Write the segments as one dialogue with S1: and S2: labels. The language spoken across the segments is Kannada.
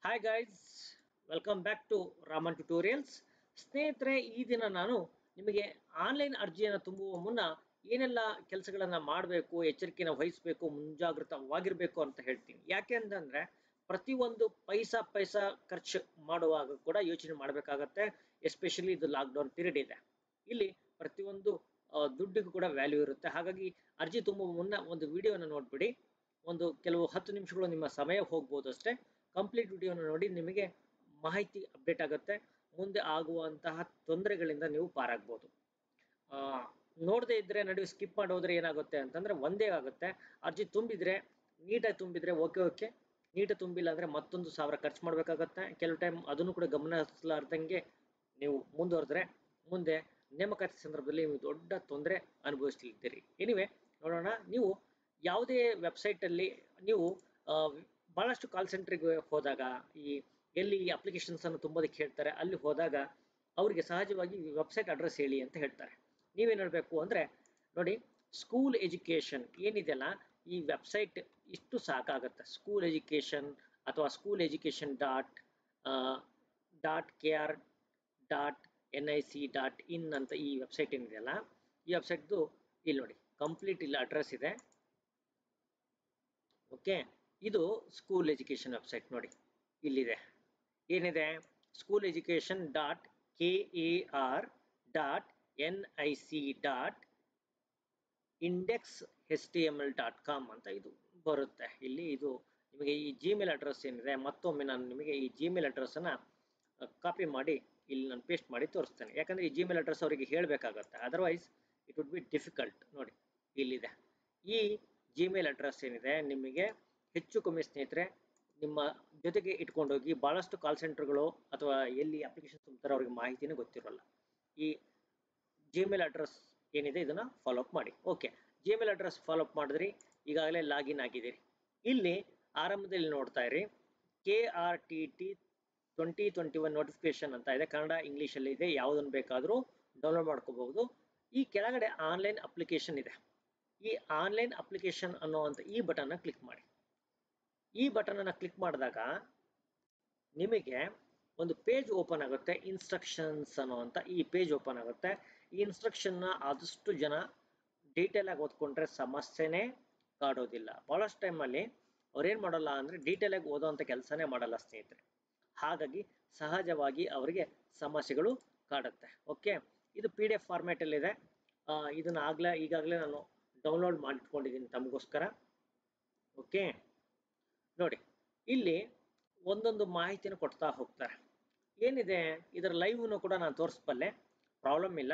S1: hi guys welcome back to Raman tutorials ಸ್ನೇಹಿತರೆ ಈ ದಿನ ನಾನು ನಿಮಗೆ ಆನ್ಲೈನ್ ಅರ್ಜಿಯನ್ನು ತುಂಬುವ ಮುನ್ನ ಏನೆಲ್ಲ ಕೆಲಸಗಳನ್ನು ಮಾಡಬೇಕು ಎಚ್ಚರಿಕೆನ ವಹಿಸಬೇಕು ಮುಂಜಾಗೃತವಾಗಿರಬೇಕು ಅಂತ ಹೇಳ್ತೀನಿ ಯಾಕೆ ಅಂತಂದ್ರೆ ಪ್ರತಿಯೊಂದು ಪೈಸಾ ಪೈಸಾ ಖರ್ಚು ಮಾಡುವಾಗ ಕೂಡ ಯೋಚನೆ ಮಾಡಬೇಕಾಗತ್ತೆ ಎಸ್ಪೆಷಲಿ ಇದು ಲಾಕ್ಡೌನ್ ಪೀರಿಯಡ್ ಇದೆ ಇಲ್ಲಿ ಪ್ರತಿಯೊಂದು ಆ, ದುಡ್ಡಿಗೂ ಕೂಡ ವ್ಯಾಲ್ಯೂ ಇರುತ್ತೆ ಹಾಗಾಗಿ ಅರ್ಜಿ ತುಂಬುವ ಮುನ್ನ ಒಂದು ವಿಡಿಯೋನ ನೋಡ್ಬಿಡಿ ಒಂದು ಕೆಲವು ಹತ್ತು ನಿಮಿಷಗಳು ನಿಮ್ಮ ಸಮಯ ಹೋಗ್ಬೋದು ಅಷ್ಟೇ ಕಂಪ್ಲೀಟ್ ವಿಡಿಯೋನ ನೋಡಿ ನಿಮಗೆ ಮಾಹಿತಿ ಅಪ್ಡೇಟ್ ಆಗುತ್ತೆ ಮುಂದೆ ಆಗುವಂತಹ ತೊಂದರೆಗಳಿಂದ ನೀವು ಪಾರಾಗ್ಬೋದು ಆ, ನೋಡದೇ ಇದ್ರೆ ನಡುವೆ ಸ್ಕಿಪ್ ಮಾಡಿ ಹೋದ್ರೆ ಏನಾಗುತ್ತೆ ಅಂತಂದ್ರೆ ಒಂದೇ ಆಗುತ್ತೆ ಅರ್ಜಿ ತುಂಬಿದ್ರೆ ನೀಟಾಗಿ ತುಂಬಿದ್ರೆ ಓಕೆ ಓಕೆ ನೀಟಾಗಿ ತುಂಬಿಲ್ಲ ಅಂದ್ರೆ ಮತ್ತೊಂದು ಸಾವಿರ ಖರ್ಚು ಮಾಡ್ಬೇಕಾಗತ್ತೆ ಕೆಲವು ಟೈಮ್ ಅದನ್ನು ಕೂಡ ಗಮನಿಸಲಾರ್ದಂಗೆ ನೀವು ಮುಂದುವರೆದ್ರೆ ಮುಂದೆ ನೇಮಕಾತಿ ಸಂದರ್ಭದಲ್ಲಿ ನೀವು ದೊಡ್ಡ ತೊಂದರೆ ಅನುಭವಿಸ್ಲಿದ್ದೀರಿ ಎನಿವೆ ನೋಡೋಣ ನೀವು ಯಾವುದೇ ವೆಬ್ಸೈಟ್ ಅಲ್ಲಿ ನೀವು ಆ, ಬಹಳಷ್ಟು ಕಾಲ್ ಸೆಂಟ್ರಿಗೆ ಹೋದಾಗ ಈ ಎಲ್ಲಿ ಅಪ್ಲಿಕೇಶನ್ಸ್ ಅನ್ನು ತುಂಬೋದಕ್ಕೆ ಹೇಳ್ತಾರೆ ಅಲ್ಲಿ ಹೋದಾಗ ಅವರಿಗೆ ಸಹಜವಾಗಿ ವೆಬ್ಸೈಟ್ ಅಡ್ರೆಸ್ ಹೇಳಿ ಅಂತ ಹೇಳ್ತಾರೆ ನೀವೇನು ಹೇಳಬೇಕು ಅಂದ್ರೆ ನೋಡಿ ಸ್ಕೂಲ್ ಎಜುಕೇಶನ್ ಏನಿದೆಯಲ್ಲ ಈ ವೆಬ್ಸೈಟ್ ಇಷ್ಟು ಸಾಕಾಗುತ್ತೆ ಸ್ಕೂಲ್ ಎಜುಕೇಶನ್ ಅಥವಾ school education dot dot K R dot N I C dot in ಅಂತ ಈ ವೆಬ್ಸೈಟ್ ಏನಿದೆಯಲ್ಲ ಈ ವೆಬ್ಸೈಟ್ದು ಇಲ್ಲಿ ನೋಡಿ ಕಂಪ್ಲೀಟ್ ಇಲ್ಲಿ ಅಡ್ರೆಸ್ ಇದೆ ಓಕೆ ಇದು ಸ್ಕೂಲ್ ಎಜುಕೇಶನ್ ವೆಬ್ಸೈಟ್ ನೋಡಿ ಇಲ್ಲಿದೆ ಏನಿದೆ school education dot K A R dot N I C dot index S T M L dot com ಅಂತ ಇದು ಬರುತ್ತೆ ಇಲ್ಲಿ ಇದು ನಿಮಗೆ ಈ ಜಿಮೇಲ್ ಅಡ್ರೆಸ್ ಏನಿದೆ ಮತ್ತೊಮ್ಮೆ ನಾನು ನಿಮಗೆ ಈ ಜಿಮೇಲ್ ಅಡ್ರೆಸ್ಸನ್ನು ಕಾಪಿ ಮಾಡಿ ಇಲ್ಲಿ ನಾನು ಪೇಸ್ಟ್ ಮಾಡಿ ತೋರಿಸ್ತೇನೆ ಯಾಕಂದರೆ ಈ ಜಿಮೇಲ್ ಅಡ್ರೆಸ್ ಅವರಿಗೆ ಹೇಳಬೇಕಾಗತ್ತೆ otherwise it would be difficult ನೋಡಿ ಇಲ್ಲಿದೆ ಈ ಜಿಮೇಲ್ ಅಡ್ರೆಸ್ ಏನಿದೆ ನಿಮಗೆ ಹೆಚ್ಚು ಕಮ್ಮಿ ಸ್ನೇಹಿತರೆ ನಿಮ್ಮ ಜೊತೆಗೆ ಇಟ್ಕೊಂಡೋಗಿ ಭಾಳಷ್ಟು ಕಾಲ್ ಸೆಂಟರ್ಗಳು ಅಥವಾ ಎಲ್ಲಿ ಅಪ್ಲಿಕೇಶನ್ ತುಂಬ್ತಾರೆ ಅವ್ರಿಗೆ ಮಾಹಿತಿನೇ ಗೊತ್ತಿರೋಲ್ಲ ಈ ಜಿಮೇಲ್ ಅಡ್ರೆಸ್ ಏನಿದೆ ಇದನ್ನ ಫಾಲೋ ಅಪ್ ಮಾಡಿ okay Gmail address follow up ಮಾಡಿದ್ರಿ ಈಗಾಗಲೇ ಲಾಗಿನ್ ಆಗಿದ್ದೀರಿ ಇಲ್ಲಿ ಆರಂಭದಲ್ಲಿ ನೋಡ್ತಾ ಇರಿ K R T T twenty twenty one notification ಅಂತ ಇದೆ ಕನ್ನಡ ಇಂಗ್ಲೀಷಲ್ಲಿ ಇದೆ ಯಾವುದನ್ನು ಬೇಕಾದರೂ ಡೌನ್ಲೋಡ್ ಮಾಡ್ಕೋಬಹುದು ಈ ಕೆಳಗಡೆ ಆನ್ಲೈನ್ ಅಪ್ಲಿಕೇಶನ್ ಇದೆ ಈ ಆನ್ಲೈನ್ ಅಪ್ಲಿಕೇಶನ್ ಅನ್ನುವಂಥ ಈ ಬಟನ್ನ ಕ್ಲಿಕ್ ಮಾಡಿ ಈ ಬಟನ್ ಅನ್ನ ಕ್ಲಿಕ್ ಮಾಡಿದಾಗ ನಿಮಗೆ ಒಂದು ಪೇಜ್ ಓಪನ್ ಆಗುತ್ತೆ ಇನ್ಸ್ಟ್ರಕ್ಷನ್ಸ್ ಅನ್ನುವಂಥ ಈ ಪೇಜ್ ಓಪನ್ ಆಗುತ್ತೆ ಈ ಇನ್ಸ್ಟ್ರಕ್ಷನ್ನ ಆದಷ್ಟು ಜನ ಡೀಟೇಲ್ ಆಗಿ ಓದ್ಕೊಂಡ್ರೆ ಸಮಸ್ಯೆನೇ ಕಾಡೋದಿಲ್ಲ ಭಾಳಷ್ಟು ಟೈಮಲ್ಲಿ ಅವ್ರೇನು ಮಾಡಲ್ಲ ಅಂದರೆ ಡೀಟೇಲ್ ಆಗಿ ಓದೋವಂಥ ಕೆಲಸನೇ ಮಾಡಲ್ಲ ಸ್ನೇಹಿತರೆ ಹಾಗಾಗಿ ಸಹಜವಾಗಿ ಅವರಿಗೆ ಸಮಸ್ಯೆಗಳು ಕಾಡುತ್ತೆ ಓಕೆ ಇದು ಪಿ ಡಿ ಎಫ್ ಫಾರ್ಮ್ಯಾಟಲ್ಲಿದೆ ಇದನ್ನು ಆಗಲೇ ಈಗಾಗಲೇ ನಾನು ಡೌನ್ಲೋಡ್ ಮಾಡಿಟ್ಕೊಂಡಿದ್ದೀನಿ ತಮಗೋಸ್ಕರ ಓಕೆ ನೋಡಿ ಇಲ್ಲಿ ಒಂದೊಂದು ಮಾಹಿತಿನ ಕೊಡ್ತಾ ಹೋಗ್ತಾರೆ ಏನಿದೆ ಇದರ ಲೈವ್ನು ಕೂಡ ನಾನು ತೋರಿಸ್ಬಲ್ಲೆ ಪ್ರಾಬ್ಲಮ್ ಇಲ್ಲ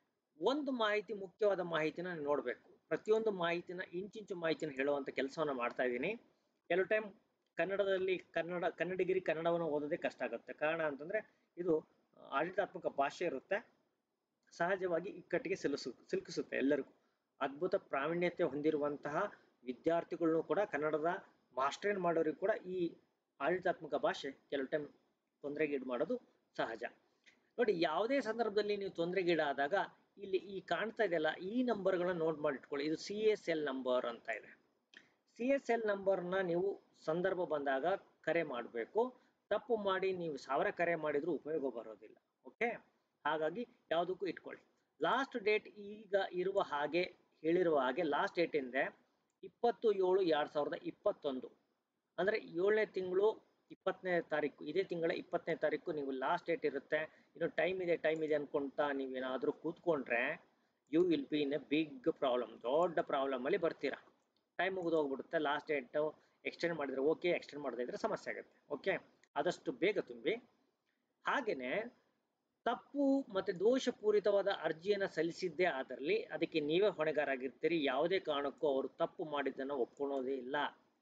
S1: ಒಂದು ಮಾಹಿತಿ ಮುಖ್ಯವಾದ ಮಾಹಿತಿನ ನೀವು ನೋಡಬೇಕು ಪ್ರತಿಯೊಂದು ಮಾಹಿತಿನ ಇಂಚಿಂಚು ಮಾಹಿತಿನ ಹೇಳುವಂಥ ಕೆಲಸವನ್ನು ಮಾಡ್ತಾ ಇದ್ದೀನಿ ಕೆಲವು ಟೈಮ್ ಕನ್ನಡದಲ್ಲಿ ಕನ್ನಡ ಕನ್ನಡಿಗರಿ ಕನ್ನಡವನ್ನು ಓದೋದೇ ಕಷ್ಟ ಆಗುತ್ತೆ ಕಾರಣ ಅಂತಂದರೆ ಇದು ಆಡಳಿತಾತ್ಮಕ ಭಾಷೆ ಇರುತ್ತೆ ಸಹಜವಾಗಿ ಇಕ್ಕಟ್ಟಿಗೆ ಸಿಲುಸು ಸಿಲುಕಿಸುತ್ತೆ ಎಲ್ಲರಿಗೂ ಅದ್ಭುತ ಪ್ರಾವೀಣ್ಯತೆ ಹೊಂದಿರುವಂತಹ ವಿದ್ಯಾರ್ಥಿಗಳನ್ನು ಕೂಡ ಕನ್ನಡದ ಮಾಸ್ಟರೇನ್ ಮಾಡೋರಿಗೆ ಕೂಡ ಈ ಆಡಳಿತಾತ್ಮಕ ಭಾಷೆ ಕೆಲವು ಟೈಮ್ ತೊಂದರೆಗೀಡು ಮಾಡೋದು ಸಹಜ ನೋಡಿ ಯಾವುದೇ ಸಂದರ್ಭದಲ್ಲಿ ನೀವು ತೊಂದರೆಗೀಡಾದಾಗ ಇಲ್ಲಿ ಈ ಕಾಣ್ತಾ ಇದೆಯಲ್ಲ ಈ ನಂಬರ್ಗಳನ್ನ ನೋಟ್ ಮಾಡಿಟ್ಕೊಳ್ಳಿ ಇದು ಸಿ ಎಸ್ ಎಲ್ ನಂಬರ್ ಅಂತ ಇದೆ ಸಿ ಎಸ್ ಎಲ್ ನಂಬರ್ನ ನೀವು ಸಂದರ್ಭ ಬಂದಾಗ ಕರೆ ಮಾಡಬೇಕು ತಪ್ಪು ಮಾಡಿ ನೀವು ಸಾವಿರ ಕರೆ ಮಾಡಿದ್ರೂ ಉಪಯೋಗ ಬರೋದಿಲ್ಲ ಓಕೆ ಹಾಗಾಗಿ ಯಾವುದಕ್ಕೂ ಇಟ್ಕೊಳ್ಳಿ ಲಾಸ್ಟ್ ಡೇಟ್ ಈಗ ಇರುವ ಹಾಗೆ ಹೇಳಿರುವ ಹಾಗೆ ಲಾಸ್ಟ್ ಡೇಟ್ ಇದೆ ಇಪ್ಪತ್ತು ಏಳು ಎರಡು ಸಾವಿರದ ಇಪ್ಪತ್ತೊಂದು ಅಂದರೆ ಏಳನೇ ತಿಂಗಳು ಇಪ್ಪತ್ತನೇ ತಾರೀಕು ಇದೇ ತಿಂಗಳ ಇಪ್ಪತ್ತನೇ ತಾರೀಕು ನೀವು ಲಾಸ್ಟ್ ಡೇಟ್ ಇರುತ್ತೆ ಇನ್ನು ಟೈಮ್ ಇದೆ ಟೈಮ್ ಇದೆ ಅನ್ಕೊಂತಾ ನೀವೇನಾದರೂ ಕೂತ್ಕೊಂಡ್ರೆ you will be in a big problem ದೊಡ್ಡ ಪ್ರಾಬ್ಲಮಲ್ಲಿ ಬರ್ತೀರಾ ಟೈಮ್ ಮುಗಿದು ಹೋಗ್ಬಿಡುತ್ತೆ ಲಾಸ್ಟ್ ಡೇಟು ಎಕ್ಸ್ಟೆಂಡ್ ಮಾಡಿದ್ರೆ ಓಕೆ ಎಕ್ಸ್ಟೆಂಡ್ ಮಾಡದೇ ಇದ್ರೆ ಸಮಸ್ಯೆ ಆಗುತ್ತೆ ಓಕೆ ಆದಷ್ಟು ಬೇಗ ತುಂಬಿ ಹಾಗೆಯೇ ತಪ್ಪು ಮತ್ತು ದೋಷಪೂರಿತವಾದ ಅರ್ಜಿಯನ್ನು ಸಲ್ಲಿಸಿದ್ದೇ ಆದಲ್ಲಿ ಅದಕ್ಕೆ ನೀವೇ ಹೊಣೆಗಾರಾಗಿರ್ತೀರಿ ಯಾವುದೇ ಕಾರಣಕ್ಕೂ ಅವರು ತಪ್ಪು ಮಾಡಿದ್ದನ್ನು ಒಪ್ಕೊಳ್ಳೋದೇ ಇಲ್ಲ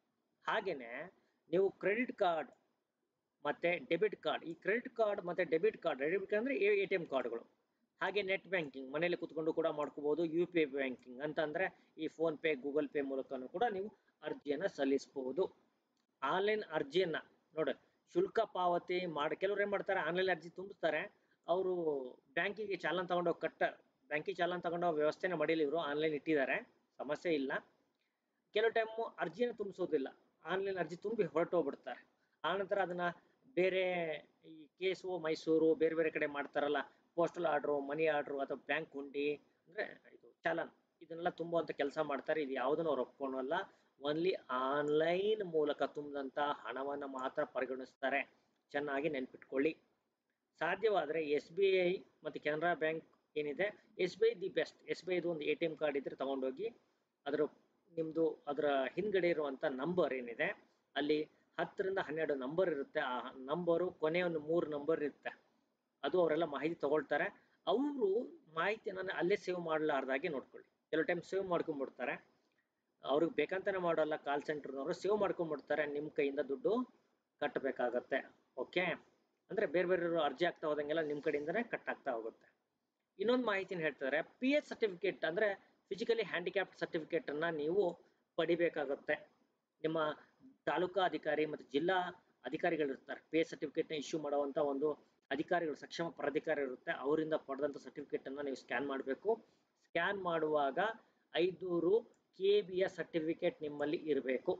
S1: ಹಾಗೆಯೇ ನೀವು ಕ್ರೆಡಿಟ್ ಕಾರ್ಡ್ ಮತ್ತು ಡೆಬಿಟ್ ಕಾರ್ಡ್ ಈ ಕ್ರೆಡಿಟ್ ಕಾರ್ಡ್ ಮತ್ತು ಡೆಬಿಟ್ ಕಾರ್ಡ್ ಡೆಬಿಟ್ ಕಾರ್ಡ್ ಅಂದರೆ ಎ ಟಿ ಎಮ್ ಕಾರ್ಡ್ಗಳು ಹಾಗೆ ನೆಟ್ ಬ್ಯಾಂಕಿಂಗ್ ಮನೇಲಿ ಕುತ್ಕೊಂಡು ಕೂಡ ಮಾಡ್ಕೋಬೋದು ಯು ಪಿ ಐ ಬ್ಯಾಂಕಿಂಗ್ ಅಂತಂದರೆ ಈ ಫೋನ್ಪೇ ಗೂಗಲ್ ಪೇ ಮೂಲಕನೂ ಕೂಡ ನೀವು ಅರ್ಜಿಯನ್ನು ಸಲ್ಲಿಸಬಹುದು ಆನ್ಲೈನ್ ಅರ್ಜಿಯನ್ನು ನೋಡಿ ಶುಲ್ಕ ಪಾವತಿ ಮಾಡಿ ಕೆಲವ್ರು ಏನು ಮಾಡ್ತಾರೆ ಆನ್ಲೈನ್ ಅರ್ಜಿ ತುಂಬಿಸ್ತಾರೆ ಅವರು ಬ್ಯಾಂಕಿಗೆ ಚಾಲನ್ ತಗೊಂಡೋಗಿ ಕಟ್ಟ ಬ್ಯಾಂಕಿಗೆ ಚಾಲನ್ ತಗೊಂಡೋಗಿ ವ್ಯವಸ್ಥೆನ ಮಾಡಿಲ್ಲ ಇವರು ಆನ್ಲೈನ್ ಇಟ್ಟಿದ್ದಾರೆ ಸಮಸ್ಯೆ ಇಲ್ಲ ಕೆಲವು ಟೈಮು ಅರ್ಜಿನ ತುಂಬಿಸೋದಿಲ್ಲ ಆನ್ಲೈನ್ ಅರ್ಜಿ ತುಂಬಿ ಹೊರಟೋಗ್ಬಿಡ್ತಾರೆ ಆನಂತರ ಅದನ್ನ ಬೇರೆ ಈ ಕೇಸು ಮೈಸೂರು ಬೇರೆ ಬೇರೆ ಕಡೆ ಮಾಡ್ತಾರಲ್ಲ ಪೋಸ್ಟಲ್ ಆರ್ಡ್ರು ಮನಿ ಆರ್ಡ್ರು ಅಥವಾ ಬ್ಯಾಂಕ್ ಹುಂಡಿ ಅಂದ್ರೆ ಇದು ಚಲನ್ ಇದನ್ನೆಲ್ಲ ತುಂಬುವಂತ ಕೆಲಸ ಮಾಡ್ತಾರೆ ಇದು ಯಾವುದನ್ನು ಅವ್ರು ಒಪ್ಕೊಳ್ಳಲ್ಲ ಓನ್ಲಿ ಆನ್ಲೈನ್ ಮೂಲಕ ತುಂಬಿದಂತ ಹಣವನ್ನು ಮಾತ್ರ ಪರಿಗಣಿಸ್ತಾರೆ ಚೆನ್ನಾಗಿ ನೆನ್ಪಿಟ್ಕೊಳ್ಳಿ ಸಾಧ್ಯವಾದರೆ ಎಸ್ ಬಿ ಐ ಮತ್ತು ಕೆನರಾ ಬ್ಯಾಂಕ್ ಏನಿದೆ S B I the best S B ಐದು ಒಂದು ಎ ಟಿ ಎಮ್ ಕಾರ್ಡ್ ಇದ್ರೆ ತಗೊಂಡೋಗಿ ಅದರ ನಿಮ್ಮದು ಅದರ ಹಿಂದ್ಗಡೆ ಇರುವಂಥ ನಂಬರ್ ಏನಿದೆ ಅಲ್ಲಿ ಹತ್ತರಿಂದ ಹನ್ನೆರಡು ನಂಬರ್ ಇರುತ್ತೆ ಆ ನಂಬರು ಕೊನೆ ಒಂದು ಮೂರು ನಂಬರ್ ಇರುತ್ತೆ ಅದು ಅವರೆಲ್ಲ ಮಾಹಿತಿ ತಗೊಳ್ತಾರೆ ಅವರು ಮಾಹಿತಿಯನ್ನು ಅಲ್ಲೇ ಸೇವ್ ಮಾಡಲಾರ್ದಾಗೆ ನೋಡ್ಕೊಳ್ಳಿ ಕೆಲವು ಟೈಮ್ ಸೇವ್ ಮಾಡ್ಕೊಂಡ್ಬಿಡ್ತಾರೆ ಅವ್ರಿಗೆ ಬೇಕಂತಾನೆ ಮಾಡೋಲ್ಲ ಕಾಲ್ ಸೆಂಟರ್ನವರು ಸೇವ್ ಮಾಡ್ಕೊಂಡ್ಬಿಡ್ತಾರೆ ನಿಮ್ಮ ಕೈಯಿಂದ ದುಡ್ಡು ಕಟ್ಟಬೇಕಾಗತ್ತೆ ಓಕೆ ಅಂದರೆ ಬೇರೆ ಬೇರೆ ಅರ್ಜಿ ಆಗ್ತಾ ಹೋದಂಗೆಲ್ಲ ನಿಮ್ಮ ಕಡೆಯಿಂದನೇ ಕಟ್ ಆಗ್ತಾ ಹೋಗುತ್ತೆ ಇನ್ನೊಂದು ಮಾಹಿತಿನ ಹೇಳ್ತಾರೆ ಪಿ ಎಚ್ ಸರ್ಟಿಫಿಕೇಟ್ ಅಂದರೆ ಫಿಸಿಕಲಿ ಹ್ಯಾಂಡಿಕ್ಯಾಪ್ಟ್ ಸರ್ಟಿಫಿಕೇಟನ್ನು ನೀವು ಪಡಿಬೇಕಾಗುತ್ತೆ ನಿಮ್ಮ ತಾಲೂಕಾ ಅಧಿಕಾರಿ ಮತ್ತು ಜಿಲ್ಲಾ ಅಧಿಕಾರಿಗಳಿರ್ತಾರೆ ಪಿ ಎಚ್ ಸರ್ಟಿಫಿಕೇಟ್ನ ಇಶ್ಯೂ ಮಾಡುವಂಥ ಒಂದು ಅಧಿಕಾರಿಗಳು ಸಕ್ಷಮ ಪರಾಧಿಕಾರಿ ಇರುತ್ತೆ ಅವರಿಂದ ಪಡೆದಂಥ ಸರ್ಟಿಫಿಕೇಟನ್ನು ನೀವು ಸ್ಕ್ಯಾನ್ ಮಾಡಬೇಕು ಸ್ಕ್ಯಾನ್ ಮಾಡುವಾಗ ಐದೂರು ಕೆ ಬಿಯ ಸರ್ಟಿಫಿಕೇಟ್ ನಿಮ್ಮಲ್ಲಿ ಇರಬೇಕು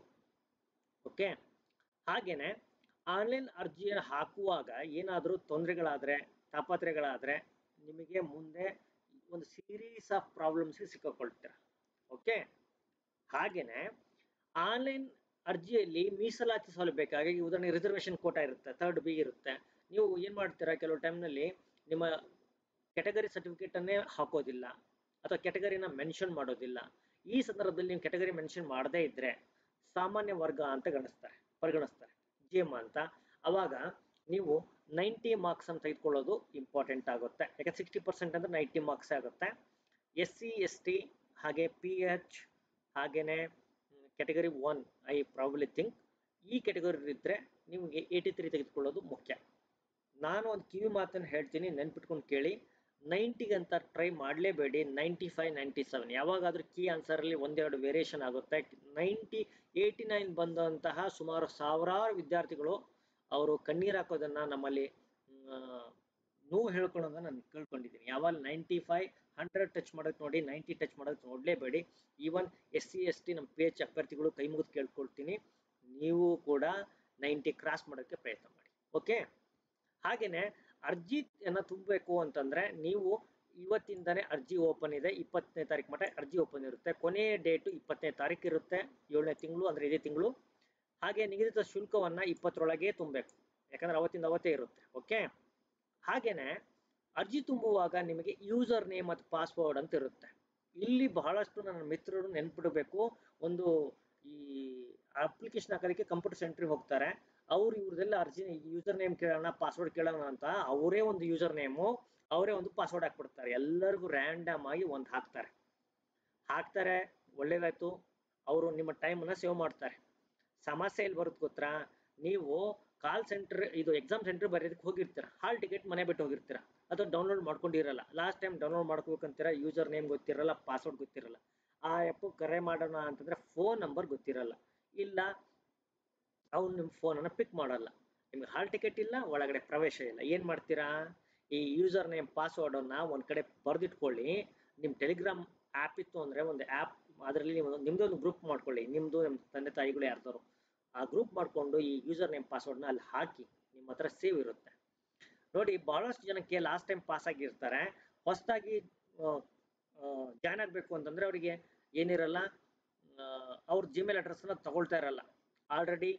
S1: ಓಕೆ ಹಾಗೇನೆ ಆನ್ಲೈನ್ ಅರ್ಜಿಯನ್ನು ಹಾಕುವಾಗ ಏನಾದರೂ ತೊಂದರೆಗಳಾದರೆ ತಾಪತ್ರೆಗಳಾದರೆ ನಿಮಗೆ ಮುಂದೆ ಒಂದು ಸೀರೀಸ್ ಆಫ್ ಪ್ರಾಬ್ಲಮ್ಸ್ಗೆ ಸಿಕ್ಕಾಕೊಳ್ತೀರ ಓಕೆ ಹಾಗೇನೆ ಆನ್ಲೈನ್ ಅರ್ಜಿಯಲ್ಲಿ ಮೀಸಲಾತಿ ಸೌಲಭ್ಯಕ್ಕಾಗಿ ಉದಾಹರಣೆ ರಿಸರ್ವೇಷನ್ ಕೋಟಾ ಇರುತ್ತೆ ಥರ್ಡ್ ಬಿ ಇರುತ್ತೆ ನೀವು ಏನು ಮಾಡ್ತೀರಾ ಕೆಲವು ಟೈಮ್ನಲ್ಲಿ ನಿಮ್ಮ ಕೆಟಗರಿ ಸರ್ಟಿಫಿಕೇಟನ್ನೇ ಹಾಕೋದಿಲ್ಲ ಅಥವಾ ಕೆಟಗರಿನ ಮೆನ್ಷನ್ ಮಾಡೋದಿಲ್ಲ ಈ ಸಂದರ್ಭದಲ್ಲಿ ನೀವು ಕೆಟಗರಿ ಮೆನ್ಷನ್ ಮಾಡದೇ ಇದ್ದರೆ ಸಾಮಾನ್ಯ ವರ್ಗ ಅಂತ ಗಣಿಸ್ತಾರೆ ಪರಿಗಣಿಸ್ತಾರೆ ಜಿ ಎಮ್ ಅಂತ ಅವಾಗ ನೀವು ನೈಂಟಿ ಮಾರ್ಕ್ಸ್ ಅಂತ ತೆಗೆದುಕೊಳ್ಳೋದು ಇಂಪಾರ್ಟೆಂಟ್ ಆಗುತ್ತೆ ಯಾಕೆ ಸಿಕ್ಸ್ಟಿ ಪರ್ಸೆಂಟ್ ಅಂದರೆ ನೈಂಟಿ ಮಾರ್ಕ್ಸ್ ಆಗುತ್ತೆ ಎಸ್ ಸಿ ಎಸ್ ಟಿ ಹಾಗೆ ಪಿ ಎಚ್ ಹಾಗೇನೆ category one I probably think ಈ ಕೆಟಗರಿ ಇದ್ದರೆ ನಿಮಗೆ ಏಯ್ಟಿ ತ್ರೀ ತೆಗೆದುಕೊಳ್ಳೋದು ಮುಖ್ಯ ನಾನು ಒಂದು ಕಿವಿ ಮಾತನ್ನು ಹೇಳ್ತೀನಿ ನೆನ್ಪಿಟ್ಕೊಂಡು ಕೇಳಿ ನೈಂಟಿಗಂತ ಟ್ರೈ ಮಾಡಲೇಬೇಡಿ ನೈಂಟಿ ಫೈವ್ ನೈಂಟಿ ಸೆವೆನ್ ಯಾವಾಗಾದರೂ ಕೀ ಆನ್ಸರಲ್ಲಿ ಒಂದೆರಡು ವೇರಿಯೇಷನ್ ಆಗುತ್ತೆ ನೈಂಟಿ ಏಯ್ಟಿ ನೈನ್ ಬಂದಂತಹ ಸುಮಾರು ಸಾವಿರಾರು ವಿದ್ಯಾರ್ಥಿಗಳು ಅವರು ಕಣ್ಣೀರು ಹಾಕೋದನ್ನು ನಮ್ಮಲ್ಲಿ ನೋವು ಹೇಳ್ಕೊಳ್ಳೋದನ್ನ ನಾನು ಕೇಳ್ಕೊಂಡಿದ್ದೀನಿ ಯಾವಾಗ ನೈಂಟಿ ಫೈವ್ ಹಂಡ್ರೆಡ್ ಟಚ್ ಮಾಡೋಕ್ಕೆ ನೋಡಿ ನೈಂಟಿ ಟಚ್ ಮಾಡೋಕ್ಕೆ ನೋಡಲೇಬೇಡಿ even S C S T ನಮ್ಮ ಪಿ ಎಚ್ ಅಭ್ಯರ್ಥಿಗಳು ಕೈ ಮುಗಿದು ಕೇಳ್ಕೊಳ್ತೀನಿ ನೀವು ಕೂಡ ನೈಂಟಿ ಕ್ರಾಸ್ ಮಾಡೋಕ್ಕೆ ಪ್ರಯತ್ನ ಮಾಡಿ ಓಕೆ ಹಾಗೇನೆ ಅರ್ಜಿಯನ್ನು ತುಂಬಬೇಕು ಅಂತಂದ್ರೆ ನೀವು ಇವತ್ತಿಂದನೇ ಅರ್ಜಿ ಓಪನ್ ಇದೆ ಇಪ್ಪತ್ತನೇ ತಾರೀಕು ಮಟ್ಟ ಅರ್ಜಿ ಓಪನ್ ಇರುತ್ತೆ ಕೊನೆಯ ಡೇಟು ಇಪ್ಪತ್ತನೇ ತಾರೀಕು ಇರುತ್ತೆ ಏಳನೇ ತಿಂಗಳು ಅಂದರೆ ಇದೇ ತಿಂಗಳು ಹಾಗೆ ನಿಗದಿತ ಶುಲ್ಕವನ್ನು ಇಪ್ಪತ್ತರೊಳಗೆ ತುಂಬಬೇಕು ಯಾಕಂದ್ರೆ ಅವತ್ತಿಂದ ಅವತ್ತೇ ಇರುತ್ತೆ ಓಕೆ ಹಾಗೇನೆ ಅರ್ಜಿ ತುಂಬುವಾಗ ನಿಮಗೆ ಯೂಸರ್ ನೇಮ್ ಮತ್ತು ಪಾಸ್ವರ್ಡ್ ಅಂತ ಇರುತ್ತೆ ಇಲ್ಲಿ ಬಹಳಷ್ಟು ನನ್ನ ಮಿತ್ರರು ನೆನ್ಪಿಡಬೇಕು ಒಂದು ಈ ಅಪ್ಲಿಕೇಶನ್ ಹಾಕೋದಕ್ಕೆ ಕಂಪ್ಯೂಟರ್ ಸೆಂಟ್ರಿಗೆ ಹೋಗ್ತಾರೆ ಅವ್ರು ಇವ್ರದೆಲ್ಲ ಅರ್ಜಿ ಯೂಸರ್ ನೇಮ್ ಕೇಳೋಣ ಪಾಸ್ವರ್ಡ್ ಕೇಳೋಣ ಅಂತ ಅವರೇ ಒಂದು ಯೂಸರ್ ನೇಮು ಅವರೇ ಒಂದು ಪಾಸ್ವರ್ಡ್ ಹಾಕ್ಬಿಡ್ತಾರೆ ಎಲ್ಲರಿಗೂ ರ್ಯಾಂಡಮ್ ಆಗಿ ಒಂದು ಹಾಕ್ತಾರೆ ಹಾಕ್ತಾರೆ ಒಳ್ಳೇದಾಯ್ತು ಅವರು ನಿಮ್ಮ ಟೈಮನ್ನು ಸೇವ್ ಮಾಡ್ತಾರೆ ಸಮಸ್ಯೆ ಎಲ್ಲಿ ಬರುತ್ತೆ ಗೊತ್ತಾ ನೀವು ಕಾಲ್ ಸೆಂಟರ್ ಇದು ಎಕ್ಸಾಮ್ ಸೆಂಟರ್ ಬರೆಯೋದಕ್ಕೆ ಹೋಗಿರ್ತೀರ ಹಾಲ್ ಟಿಕೆಟ್ ಮನೆ ಬಿಟ್ಟು ಹೋಗಿರ್ತೀರ ಅಥವಾ ಡೌನ್ಲೋಡ್ ಮಾಡ್ಕೊಂಡಿರಲ್ಲ ಲಾಸ್ಟ್ ಟೈಮ್ ಡೌನ್ಲೋಡ್ ಮಾಡ್ಕೋಬೇಕಂತೀರ ಯೂಸರ್ ನೇಮ್ ಗೊತ್ತಿರಲ್ಲ ಪಾಸ್ವರ್ಡ್ ಗೊತ್ತಿರಲ್ಲ ಆ ಆ್ಯಪ್ ಕರೆ ಮಾಡೋಣ ಅಂತಂದ್ರೆ ಫೋನ್ ನಂಬರ್ ಗೊತ್ತಿರಲ್ಲ ಇಲ್ಲ ಅವ್ನು ನಿಮ್ಮ ಫೋನನ್ನು ಪಿಕ್ ಮಾಡಲ್ಲ ನಿಮ್ಗೆ ಹಾಲ್ ಟಿಕೆಟ್ ಇಲ್ಲ ಒಳಗಡೆ ಪ್ರವೇಶ ಇಲ್ಲ ಏನು ಮಾಡ್ತೀರಾ ಈ ಯೂಸರ್ ನೇಮ್ ಪಾಸ್ವರ್ಡನ್ನು ಒಂದು ಕಡೆ ಬರೆದಿಟ್ಕೊಳ್ಳಿ ನಿಮ್ಮ ಟೆಲಿಗ್ರಾಮ್ ಆ್ಯಪ್ ಇತ್ತು ಅಂದರೆ ಒಂದು ಆ್ಯಪ್ ಅದರಲ್ಲಿ ನೀವು ನಿಮ್ಮದೇ ಒಂದು ಗ್ರೂಪ್ ಮಾಡ್ಕೊಳ್ಳಿ ನಿಮ್ಮದು ನಿಮ್ಮ ತಂದೆ ತಾಯಿಗಳು ಯಾರ್ದಾರು ಆ ಗ್ರೂಪ್ ಮಾಡಿಕೊಂಡು ಈ ಯೂಸರ್ ನೇಮ್ ಪಾಸ್ವರ್ಡ್ನ ಅಲ್ಲಿ ಹಾಕಿ ನಿಮ್ಮ ಹತ್ರ ಸೇವ್ ಇರುತ್ತೆ ನೋಡಿ ಬಹಳಷ್ಟು ಜನಕ್ಕೆ ಲಾಸ್ಟ್ ಟೈಮ್ ಪಾಸ್ ಆಗಿರ್ತಾರೆ ಹೊಸದಾಗಿ ಜಾಯ್ನ್ ಆಗಬೇಕು ಅಂತಂದರೆ ಅವರಿಗೆ ಏನಿರಲ್ಲ ಅವ್ರ ಜಿಮೇಲ್ ಅಡ್ರೆಸ್ನ ತಗೊಳ್ತಾ ಇರಲ್ಲ ಆಲ್ರೆಡಿ